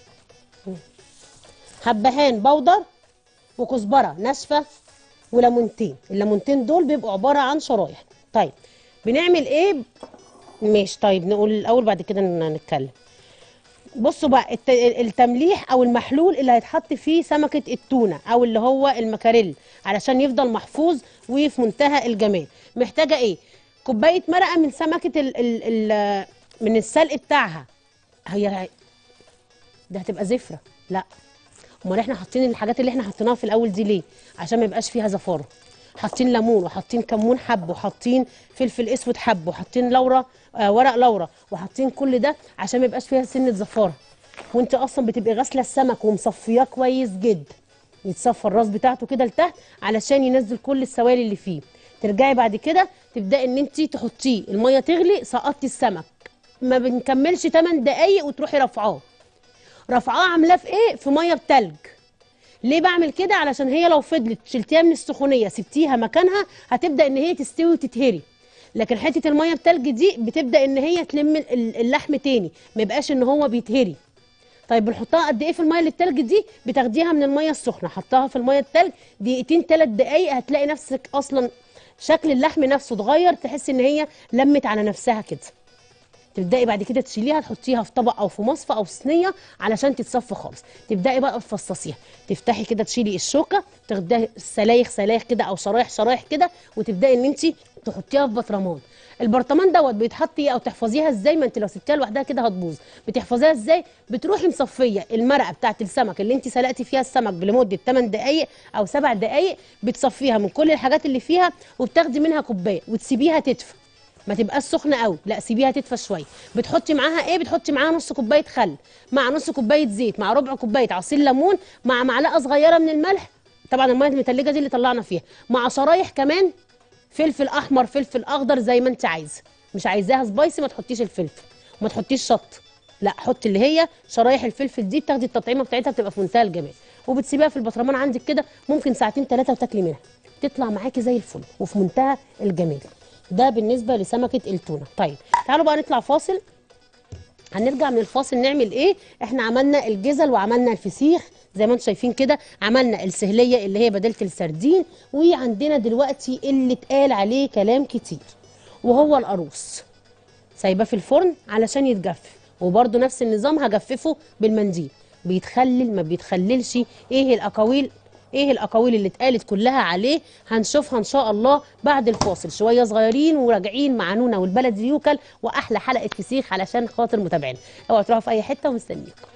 Speaker 1: حبهان بودر وكزبره ناشفه وليمونتين الليمونتين دول بيبقوا عباره عن شرايح طيب بنعمل ايه ماشي طيب نقول الاول بعد كده ن- نتكلم بصوا بقى الت- التمليح او المحلول اللي هيتحط فيه سمكه التونه او اللي هو المكاريل علشان يفضل محفوظ وفي منتهى الجمال محتاجه ايه كوبايه مرقه من سمكه ال ال ال من السلق بتاعها هي ده هتبقى زفره لا امال احنا حاطين الحاجات اللي احنا حطيناها في الاول دي ليه عشان ما يبقاش فيها زفاره حاطين ليمون وحاطين كمون حب وحاطين فلفل اسود حب وحاطين لورا آه ورق لورا وحاطين كل ده عشان ما يبقاش فيها سنه زفاره وانت اصلا بتبقي غاسله السمك ومصفياه كويس جدا يتصفى الراس بتاعته كده لتحت علشان ينزل كل السوائل اللي فيه ترجعي بعد كده تبداي ان انت تحطيه الميه تغلي سقطتي السمك ما بنكملش 8 دقايق وتروحي رافعاه رافعاه عاملاه في ايه في ميه بتلج ليه بعمل كده علشان هي لو فضلت شلتيها من السخونيه سبتيها مكانها هتبدا ان هي تستوي وتتهري لكن حته الميه بتلج دي بتبدا ان هي تلم ال- اللحم تاني ما يبقاش ان هو بيتهري طيب بنحطها قد ايه في الميه اللي التلج دي بتاخديها من الميه السخنه حطها في الميه التلج دقيقتين ثلاث دقايق هتلاقي نفسك اصلا شكل اللحم نفسه اتغير تحس ان هي لمت على نفسها كده تبداي بعد كده تشيليها تحطيها في طبق او في مصفى او في صينيه علشان تتصفى خالص تبداي بقى تفصصيها تفتحي كده تشيلي الشوكه تاخديها سلايخ سلايخ كده او شرايح شرايح كده وتبداي ان انت تحطيها في برطمان البرطمان دوت بيتحط او تحفظيها ازاي ما انت لو سبتيها لوحدها كده هتبوظ بتحفظيها ازاي بتروحي مصفيه المرقه بتاعت السمك اللي انت سلقتي فيها السمك لمده 8 دقائق او 7 دقائق بتصفيها من كل الحاجات اللي فيها وبتاخدي منها كوبايه وتسيبيها تدفى ما تبقاش سخنه قوي لا سيبيها تدفى شويه بتحطي معاها ايه بتحطي معاها نص كوبايه خل مع نص كوبايه زيت مع ربع كوبايه عصير ليمون مع معلقه صغيره من الملح طبعا الميه المتلجه دي اللي طلعنا فيها مع شرايح كمان فلفل احمر فلفل اخضر زي ما انت عايزه مش عايزاها سبايسي ما تحطيش الفلفل وما تحطيش شط لا حطي اللي هي شرايح الفلفل دي بتاخدي التطعيمه بتاعتها بتبقى في منتهى الجمال وبتسيبيها في البطرمان عندك كده ممكن ساعتين ثلاثه وتاكلي منها تطلع معاكي زي الفل وفي منتهى الجمال ده بالنسبه لسمكه التونه طيب تعالوا بقى نطلع فاصل هنرجع من الفاصل نعمل ايه احنا عملنا الجزل وعملنا الفسيخ زي ما انتم شايفين كده عملنا السهليه اللي هي بديله السردين وعندنا دلوقتي اللي اتقال عليه كلام كتير وهو القاروص سايباه في الفرن علشان يتجفف وبرده نفس النظام هجففه بالمنديل بيتخلل ما بيتخللش ايه الاقاويل ايه الاقاويل اللي اتقالت كلها عليه هنشوفها ان شاء الله بعد الفاصل شويه صغيرين وراجعين مع نونا والبلد يوكل واحلى حلقه فسيخ علشان خاطر متابعينا اوعوا تروحوا في اي حته ومستنيكم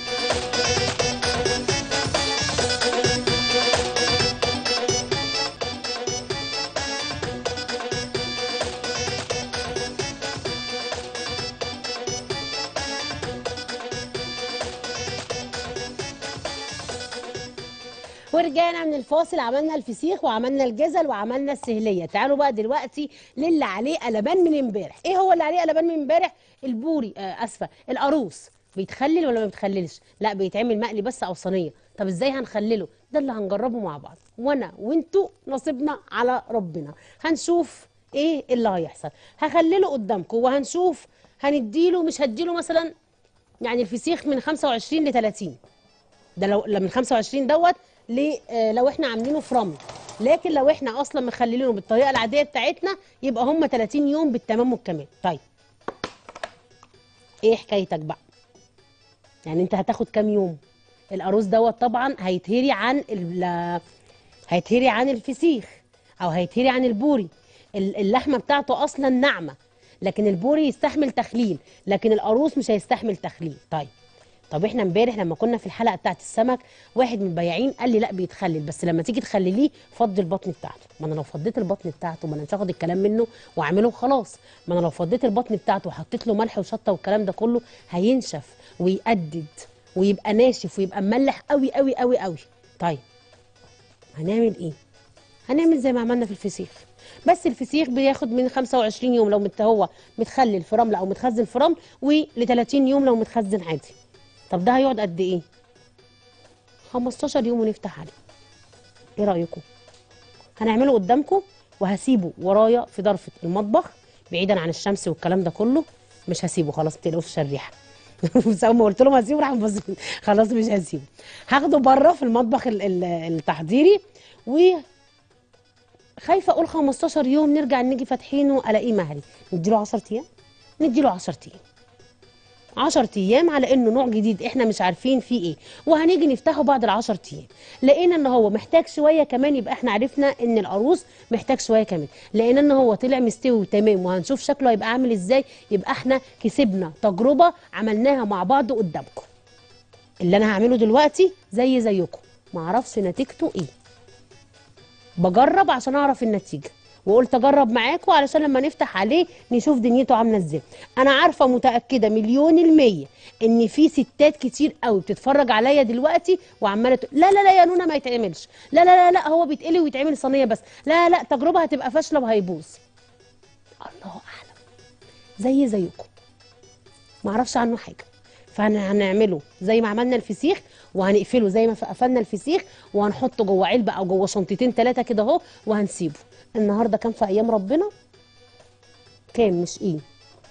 Speaker 1: ورجعنا من الفاصل عملنا الفسيخ وعملنا الجزل وعملنا السهليه تعالوا بقى دلوقتي للي عليه قلبان من امبارح ايه هو اللي عليه قلبان من امبارح البوري آه اسفه القاروص بيتخلل ولا ما بيتخللش لا بيتعمل مقلي بس او صينيه طب ازاي هنخلله ده اللي هنجربه مع بعض وانا وانتوا نصيبنا على ربنا هنشوف ايه اللي هيحصل هخلله قدامكم وهنشوف هنديله مش هديله مثلا يعني الفسيخ من 25 ل 30 ده لو لو من 25 دوت ليه آه لو احنا عاملينه في رمل لكن لو احنا اصلا مخلينه بالطريقه العاديه بتاعتنا يبقى هم 30 يوم بالتمام والكمال طيب ايه حكايتك بقى يعني انت هتاخد كام يوم القاروص دوت طبعا هيتهري عن ال- هيتهري عن الفسيخ او هيتهري عن البوري ال- اللحمه بتاعته اصلا ناعمه لكن البوري يستحمل تخليل لكن القاروص مش هيستحمل تخليل طيب طب احنا امبارح لما كنا في الحلقه بتاعت السمك واحد من البياعين قال لي لا بيتخلل بس لما تيجي تخلليه فضي البطن بتاعته ما انا لو فضيت البطن بتاعته ما انا مش هاخد الكلام منه واعمله وخلاص ما انا لو فضيت البطن بتاعته وحطيت له ملح وشطه والكلام ده كله هينشف ويقدد ويبقى ناشف ويبقى مملح قوي قوي قوي قوي طيب هنعمل ايه هنعمل زي ما عملنا في الفسيخ بس الفسيخ بياخد من 25 يوم لو مت هو متخلل في رمل او متخزن في رمل ول 30 يوم لو متخزن عادي طب ده هيقعد قد ايه 15 يوم ونفتح عليه ايه رايكم هنعمله قدامكم وهسيبه ورايا في ضرفه المطبخ بعيدا عن الشمس والكلام ده كله مش هسيبه خلاص ما تقلقوش الريحه بس اول ما قلت لهم هسيبه راح بص خلاص مش هسيبه هاخده بره في المطبخ ال- ال- التحضيري و خايفه اقول 15 يوم نرجع نيجي فاتحينه الاقيه مهري نديله 10 ايام نديله 10 ايام 10 ايام على انه نوع جديد احنا مش عارفين فيه ايه وهنيجي نفتحه بعد ال 10 ايام لقينا ان هو محتاج شويه كمان يبقى احنا عرفنا ان القاروص محتاج شويه كمان لقينا ان هو طلع مستوي وتمام وهنشوف شكله هيبقى عامل ازاي يبقى احنا كسبنا تجربه عملناها مع بعض قدامكم اللي انا هعمله دلوقتي زي زيكم معرفش نتيجته ايه بجرب عشان اعرف النتيجه وقلت اجرب معاكم علشان لما نفتح عليه نشوف دنيته عامله ازاي انا عارفه متاكده مليون الميه ان في ستات كتير قوي بتتفرج عليا دلوقتي وعماله تقول لا لا لا يا نونا ما يتعملش لا لا لا لا هو بيتقلي ويتعمل صينيه بس لا لا تجربه هتبقى فاشله وهيبوظ الله اعلم زي زيكم ما اعرفش عنه حاجه فهنعمله زي ما عملنا الفسيخ وهنقفله زي ما قفلنا الفسيخ وهنحطه جوه علبه او جوه شنطتين ثلاثه كده اهو وهنسيبه النهارده كام في ايام ربنا كام مش ايه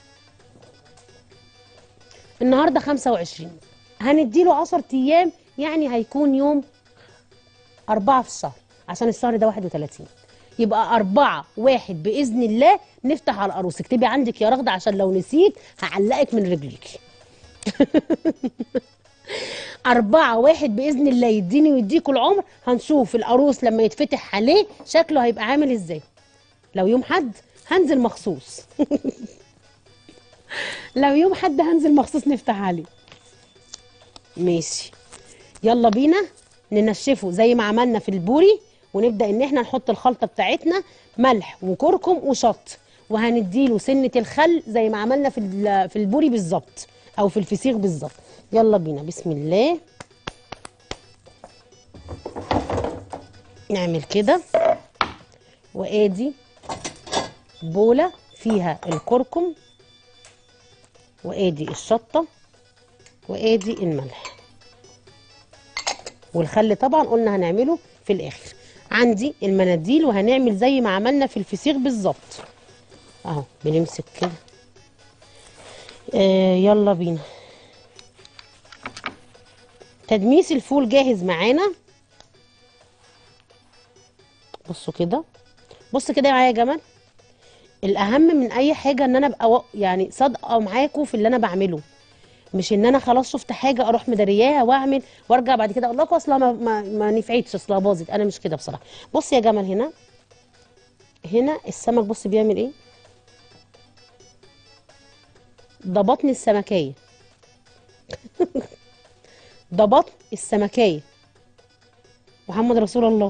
Speaker 1: النهارده 25 هنديله 10 ايام يعني هيكون يوم أربعة في الشهر عشان الشهر ده 31 يبقى أربعة واحد بإذن الله نفتح على القاروص اكتبي عندك يا رغدة عشان لو نسيت هعلقك من رجليكي أربعة واحد بإذن الله يديني ويديكوا العمر هنشوف القاروص لما يتفتح عليه شكله هيبقى عامل إزاي لو يوم حد هنزل مخصوص لو يوم حد هنزل مخصوص نفتح عليه ماشي يلا بينا ننشفه زي ما عملنا في البوري ونبدا ان احنا نحط الخلطه بتاعتنا ملح وكركم وشط وهنديله سنه الخل زي ما عملنا في ال- في البوري بالظبط او في الفسيخ بالظبط يلا بينا بسم الله نعمل كده وادي بوله فيها الكركم وادي الشطه وادي الملح والخل طبعا قلنا هنعمله في الاخر عندي المناديل وهنعمل زي ما عملنا في الفسيخ بالظبط اهو بنمسك كده آه يلا بينا تدميس الفول جاهز معانا بصوا كده بص كده معايا يا جمال الاهم من اي حاجه ان انا ابقى و- يعني صادقه معاكم في اللي انا بعمله مش ان انا خلاص شفت حاجه اروح مدرياها واعمل وارجع بعد كده اقول لكم اصلا ما, ما, ما نفعتش اصلا باظت انا مش كده بصراحه بص يا جمال هنا هنا السمك بص بيعمل ايه ده بطن السمكيه ده بطن السمكيه محمد رسول الله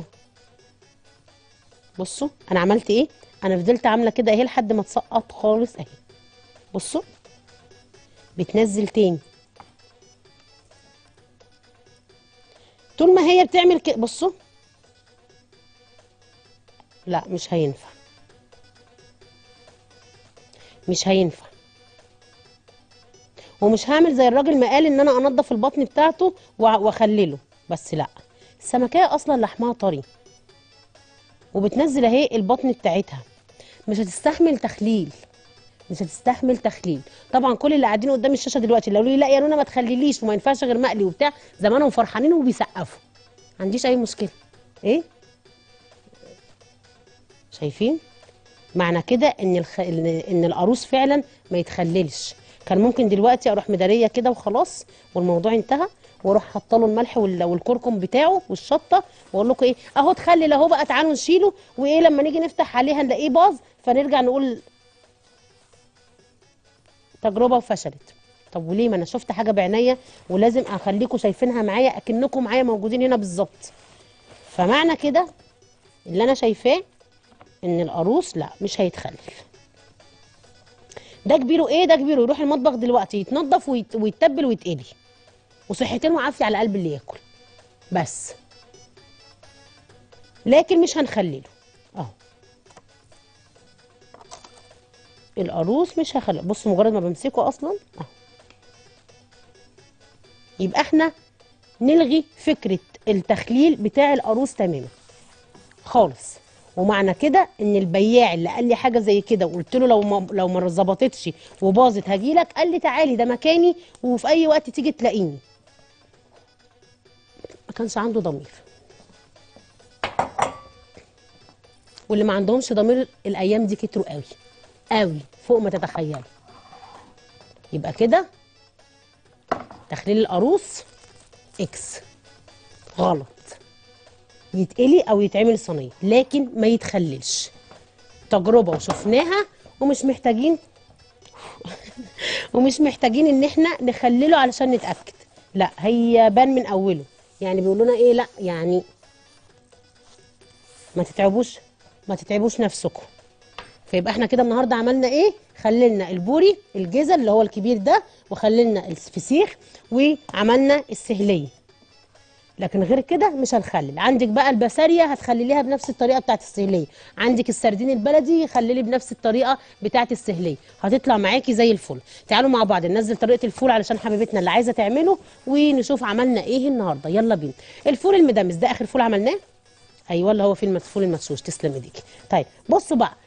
Speaker 1: بصوا انا عملت ايه انا فضلت عامله كده اهي لحد ما تسقط خالص اهي بصوا بتنزل تاني طول ما هي بتعمل كده بصوا لا مش هينفع مش هينفع ومش هعمل زي الراجل ما قال ان انا انضف البطن بتاعته وأ- واخلله بس لا السمكيه اصلا لحمها طري وبتنزل اهي البطن بتاعتها مش هتستحمل تخليل مش هتستحمل تخليل طبعا كل اللي قاعدين قدام الشاشه دلوقتي لو لي لا يا نونا ما تخليليش وما ينفعش غير مقلي وبتاع زمانهم فرحانين وبيسقفوا ما عنديش اي مشكله ايه شايفين معنى كده ان الخ... ان إن القاروص فعلا ما يتخللش كان ممكن دلوقتي اروح مداريه كده وخلاص والموضوع انتهى واروح حاطه له الملح وال- والكركم بتاعه والشطه واقول لكم ايه اهو اتخلل اهو بقى تعالوا نشيله وايه لما نيجي نفتح عليه هنلاقيه باظ فنرجع نقول تجربه وفشلت طب وليه ما انا شفت حاجه بعينيا ولازم اخليكم شايفينها معايا اكنكم معايا موجودين هنا بالظبط فمعنى كده اللي انا شايفاه ان القاروص لا مش هيتخلل ده كبيره ايه ده كبيره يروح المطبخ دلوقتي يتنضف ويت... ويتبل ويتقلي وصحتين وعافيه على قلب اللي ياكل بس لكن مش هنخلله اهو القاروص مش هخليه بص مجرد ما بمسكه اصلا اهو يبقى احنا نلغي فكره التخليل بتاع القاروص تماما خالص ومعنى كده ان البياع اللي قال لي حاجه زي كده وقلت له لو ما لو ما ظبطتش وباظت هجيلك قال لي تعالي ده مكاني وفي اي وقت تيجي تلاقيني ما كانش عنده ضمير واللي ما عندهمش ضمير الايام دي كتروا قوي قوي فوق ما تتخيلوا يبقى كده تخليل القاروص اكس غلط يتقلي او يتعمل صينيه لكن ما يتخللش تجربه وشفناها ومش محتاجين ومش محتاجين ان احنا نخلله علشان نتاكد لا هي بان من اوله يعني بيقولوا لنا ايه لا يعني ما تتعبوش ما تتعبوش نفسكم فيبقى احنا كده النهارده عملنا ايه خللنا البوري الجزل اللي هو الكبير ده وخللنا الفسيخ وعملنا السهليه لكن غير كده مش هنخلل عندك بقى البسارية هتخلليها بنفس الطريقه بتاعت السهليه عندك السردين البلدي خللي بنفس الطريقه بتاعت السهليه هتطلع معاكي زي الفل تعالوا مع بعض ننزل طريقه الفول علشان حبيبتنا اللي عايزه تعمله ونشوف عملنا ايه النهارده يلا بينا الفول المدمس ده اخر فول عملناه ايوه اللي هو في الفول المدسوس تسلم ايديكي طيب بصوا بقى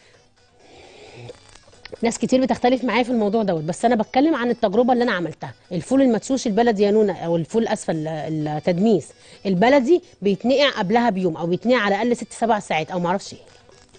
Speaker 1: ناس كتير بتختلف معايا في الموضوع دوت بس انا بتكلم عن التجربه اللي انا عملتها الفول المدسوس البلدي يا نونا او الفول اسفل التدميس البلدي بيتنقع قبلها بيوم او بيتنقع على الاقل ست سبع ساعات او معرفش ايه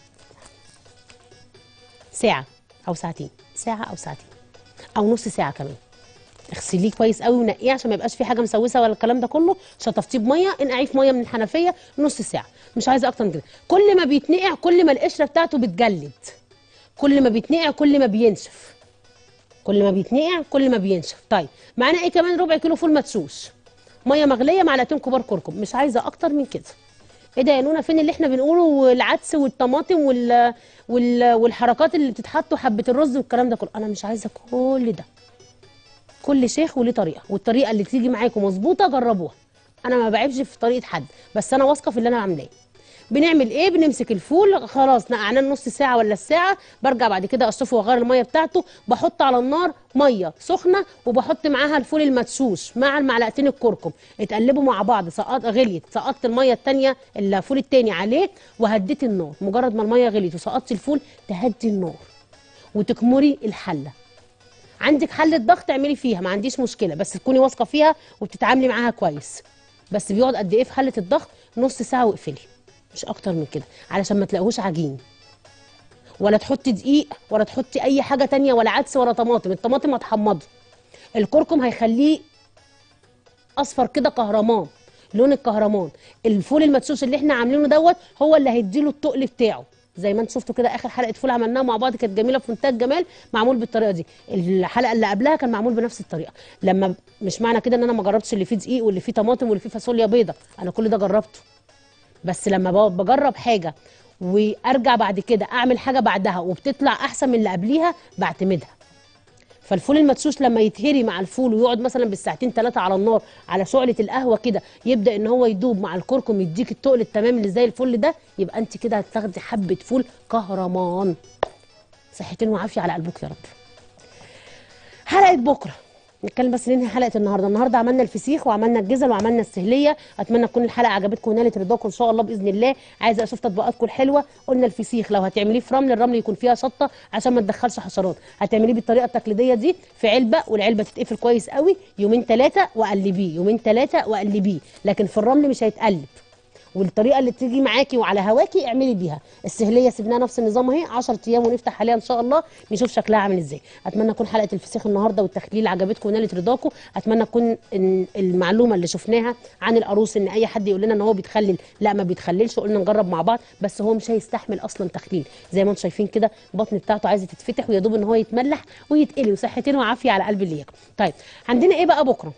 Speaker 1: ساعه او ساعتين ساعه او ساعتين او نص ساعه كمان اغسليه كويس قوي ونقيه عشان ما يبقاش في حاجه مسوسه ولا الكلام ده كله شطفتيه بميه انقعيه في ميه من الحنفيه نص ساعه مش عايزه اكتر من كده كل ما بيتنقع كل ما القشره بتاعته بتجلد كل ما بيتنقع كل ما بينشف كل ما بيتنقع كل ما بينشف طيب معانا ايه كمان ربع كيلو فول مدسوس ميه مغليه معلقتين كبار كركم مش عايزه اكتر من كده ايه ده يا نونا فين اللي احنا بنقوله والعدس والطماطم وال... وال... والحركات اللي بتتحط وحبه الرز والكلام ده كله انا مش عايزه كل ده كل شيخ وليه طريقه والطريقه اللي تيجي معاكم مظبوطه جربوها انا ما بعيبش في طريقه حد بس انا واثقه في اللي انا عاملاه بنعمل ايه بنمسك الفول خلاص نقعناه نص ساعه ولا الساعه برجع بعد كده اصفه واغير الميه بتاعته بحط على النار ميه سخنه وبحط معاها الفول المدسوس مع المعلقتين الكركم اتقلبوا مع بعض سقط غليت سقطت الميه الثانيه الفول الثاني عليه وهديت النار مجرد ما الميه غليت وسقطت الفول تهدي النار وتكمري الحله عندك حله ضغط اعملي فيها ما عنديش مشكله بس تكوني واثقه فيها وبتتعاملي معاها كويس بس بيقعد قد ايه في حله الضغط نص ساعه واقفلي مش اكتر من كده علشان ما تلاقوهوش عجين ولا تحطي دقيق ولا تحطي اي حاجه تانية ولا عدس ولا طماطم الطماطم هتحمضه الكركم هيخليه اصفر كده كهرمان لون الكهرمان الفول المدسوس اللي احنا عاملينه دوت هو اللي هيديله التقل بتاعه زي ما انتم شفتوا كده اخر حلقه فول عملناها مع بعض كانت جميله في منتهى الجمال معمول بالطريقه دي الحلقه اللي قبلها كان معمول بنفس الطريقه لما مش معنى كده ان انا ما جربتش اللي فيه دقيق واللي فيه طماطم واللي فيه فاصوليا بيضه انا كل ده جربته بس لما ب- بجرب حاجه وارجع بعد كده اعمل حاجه بعدها وبتطلع احسن من اللي قبليها بعتمدها فالفول المدسوس لما يتهري مع الفول ويقعد مثلا بالساعتين ثلاثه على النار على شعله القهوه كده يبدا ان هو يدوب مع الكركم يديك التقل التمام اللي زي الفل ده يبقى انت كده هتاخدي حبه فول كهرمان صحتين وعافيه على قلبك يا رب حلقه بكره نتكلم بس ننهي حلقه النهارده النهارده عملنا الفسيخ وعملنا الجزل وعملنا السهليه اتمنى تكون الحلقه عجبتكم ونالت رضاكم ان شاء الله باذن الله عايزه اشوف تطبيقاتكم الحلوه قلنا الفسيخ لو هتعمليه في رمل الرمل يكون فيها شطه عشان ما تدخلش حشرات هتعمليه بالطريقه التقليديه دي في علبه والعلبه تتقفل كويس قوي يومين ثلاثه وقلبيه يومين ثلاثه وقلبيه لكن في الرمل مش هيتقلب والطريقه اللي تيجي معاكي وعلى هواكي اعملي بيها السهليه سيبناها نفس النظام اهي 10 ايام ونفتح عليها ان شاء الله نشوف شكلها عامل ازاي اتمنى تكون حلقه الفسيخ النهارده والتخليل عجبتكم ونالت رضاكم اتمنى تكون إن المعلومه اللي شفناها عن القاروص ان اي حد يقول لنا ان هو بيتخلل لا ما بيتخللش قلنا نجرب مع بعض بس هو مش هيستحمل اصلا تخليل زي ما انتم شايفين كده البطن بتاعته عايزه تتفتح ويا دوب ان هو يتملح ويتقلي وصحتين وعافيه على قلب اللي ياكل طيب عندنا ايه بقى بكره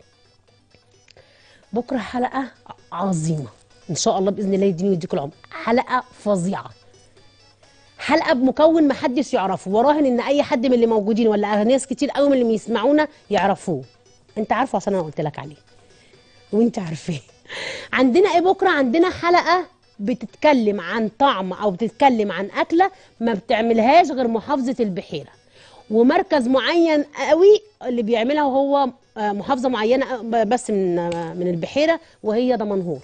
Speaker 1: بكره حلقه عظيمه ان شاء الله باذن الله يديني ويديكم العمر حلقه فظيعه حلقه بمكون ما حدش يعرفه وراهن ان اي حد من اللي موجودين ولا ناس كتير قوي من اللي بيسمعونا يعرفوه انت عارفه عشان انا قلت لك عليه وانت عارفاه عندنا ايه بكره عندنا حلقه بتتكلم عن طعم او بتتكلم عن اكله ما بتعملهاش غير محافظه البحيره ومركز معين قوي اللي بيعملها هو آه، محافظه معينه بس من آه، من البحيره وهي دمنهور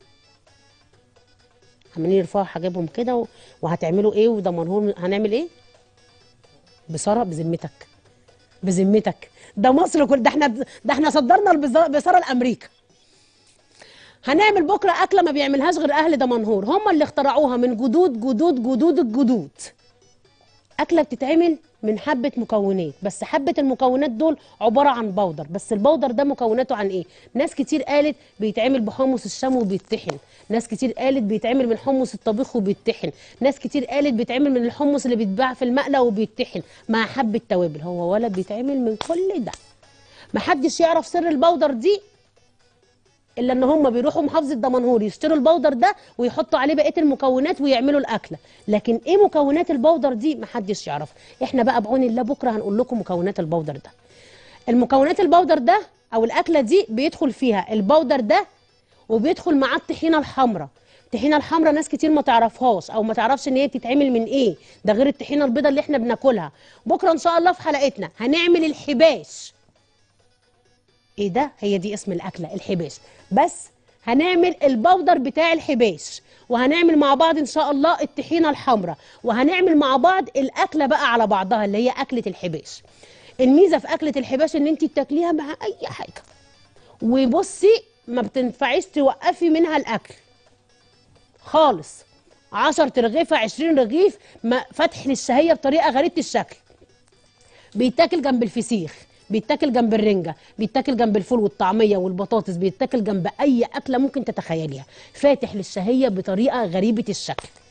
Speaker 1: عمالين يرفعوا حاجابهم كده و- وهتعملوا ايه ودمنهور هنعمل ايه بصرة بذمتك بذمتك ده مصر كل ده احنا ده احنا صدرنا البز- بصرة لامريكا هنعمل بكره اكله ما بيعملهاش غير اهل دمنهور هم اللي اخترعوها من جدود جدود جدود الجدود اكله بتتعمل من حبه مكونات بس حبه المكونات دول عباره عن بودر بس البودر ده مكوناته عن ايه ناس كتير قالت بيتعمل بحمص الشام وبيتطحن ناس كتير قالت بيتعمل من حمص الطبيخ وبيتطحن ناس كتير قالت بيتعمل من الحمص اللي بيتباع في المقلى وبيتطحن مع حبه توابل هو ولا بيتعمل من كل ده محدش يعرف سر البودر دي الا ان هم بيروحوا محافظه دمنهور يشتروا البودر ده ويحطوا عليه بقيه المكونات ويعملوا الاكله لكن ايه مكونات البودر دي محدش يعرف احنا بقى بعون الله بكره هنقول لكم مكونات البودر ده المكونات البودر ده او الاكله دي بيدخل فيها البودر ده وبيدخل معاه الطحينه الحمراء الطحينه الحمراء ناس كتير ما تعرفهاش او ما تعرفش ان هي بتتعمل من ايه ده غير الطحينه البيضاء اللي احنا بناكلها بكره ان شاء الله في حلقتنا هنعمل الحباش ايه ده هي دي اسم الاكله الحباش بس هنعمل البودر بتاع الحباش وهنعمل مع بعض ان شاء الله الطحينه الحمراء وهنعمل مع بعض الاكله بقى على بعضها اللي هي اكله الحباش الميزه في اكله الحباش ان انت بتاكليها مع اي حاجه وبصي ما بتنفعيش توقفي منها الاكل خالص 10 رغيفه 20 رغيف ما فتح للشهيه بطريقه غريبه الشكل بيتاكل جنب الفسيخ بيتاكل جنب الرنجه بيتاكل جنب الفول والطعميه والبطاطس بيتاكل جنب اي اكله ممكن تتخيليها فاتح للشهيه بطريقه غريبه الشكل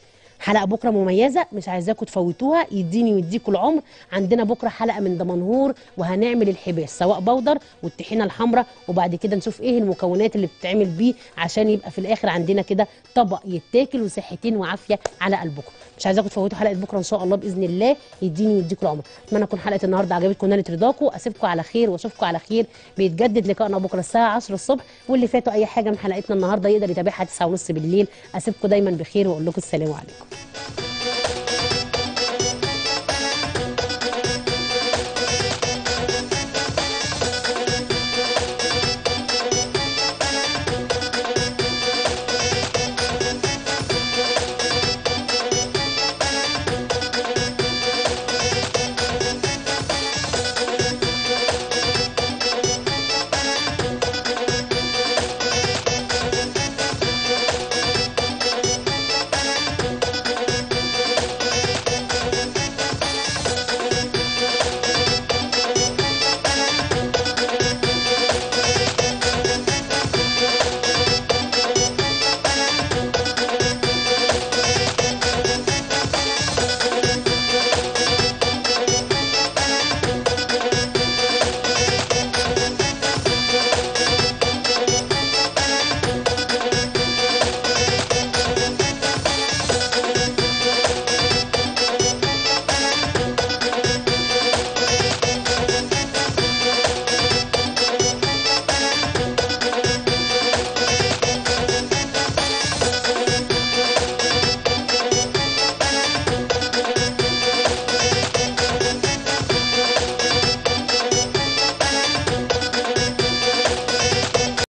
Speaker 1: حلقه بكره مميزه مش عايزاكم تفوتوها يديني ويديكوا العمر عندنا بكره حلقه من دمنهور وهنعمل الحباس سواء بودر والطحينه الحمراء وبعد كده نشوف ايه المكونات اللي بتتعمل بيه عشان يبقى في الاخر عندنا كده طبق يتاكل وصحتين وعافيه على قلبكم مش عايزاكم تفوتوا حلقه بكره ان شاء الله باذن الله يديني ويديكوا العمر اتمنى تكون حلقه النهارده عجبتكم ونالت رضاكم اسيبكم على خير واشوفكم على خير بيتجدد لقائنا بكره الساعه 10 الصبح واللي فاتوا اي حاجه من حلقتنا النهارده يقدر يتابعها 9:30 بالليل اسيبكم دايما بخير واقول لكم السلام عليكم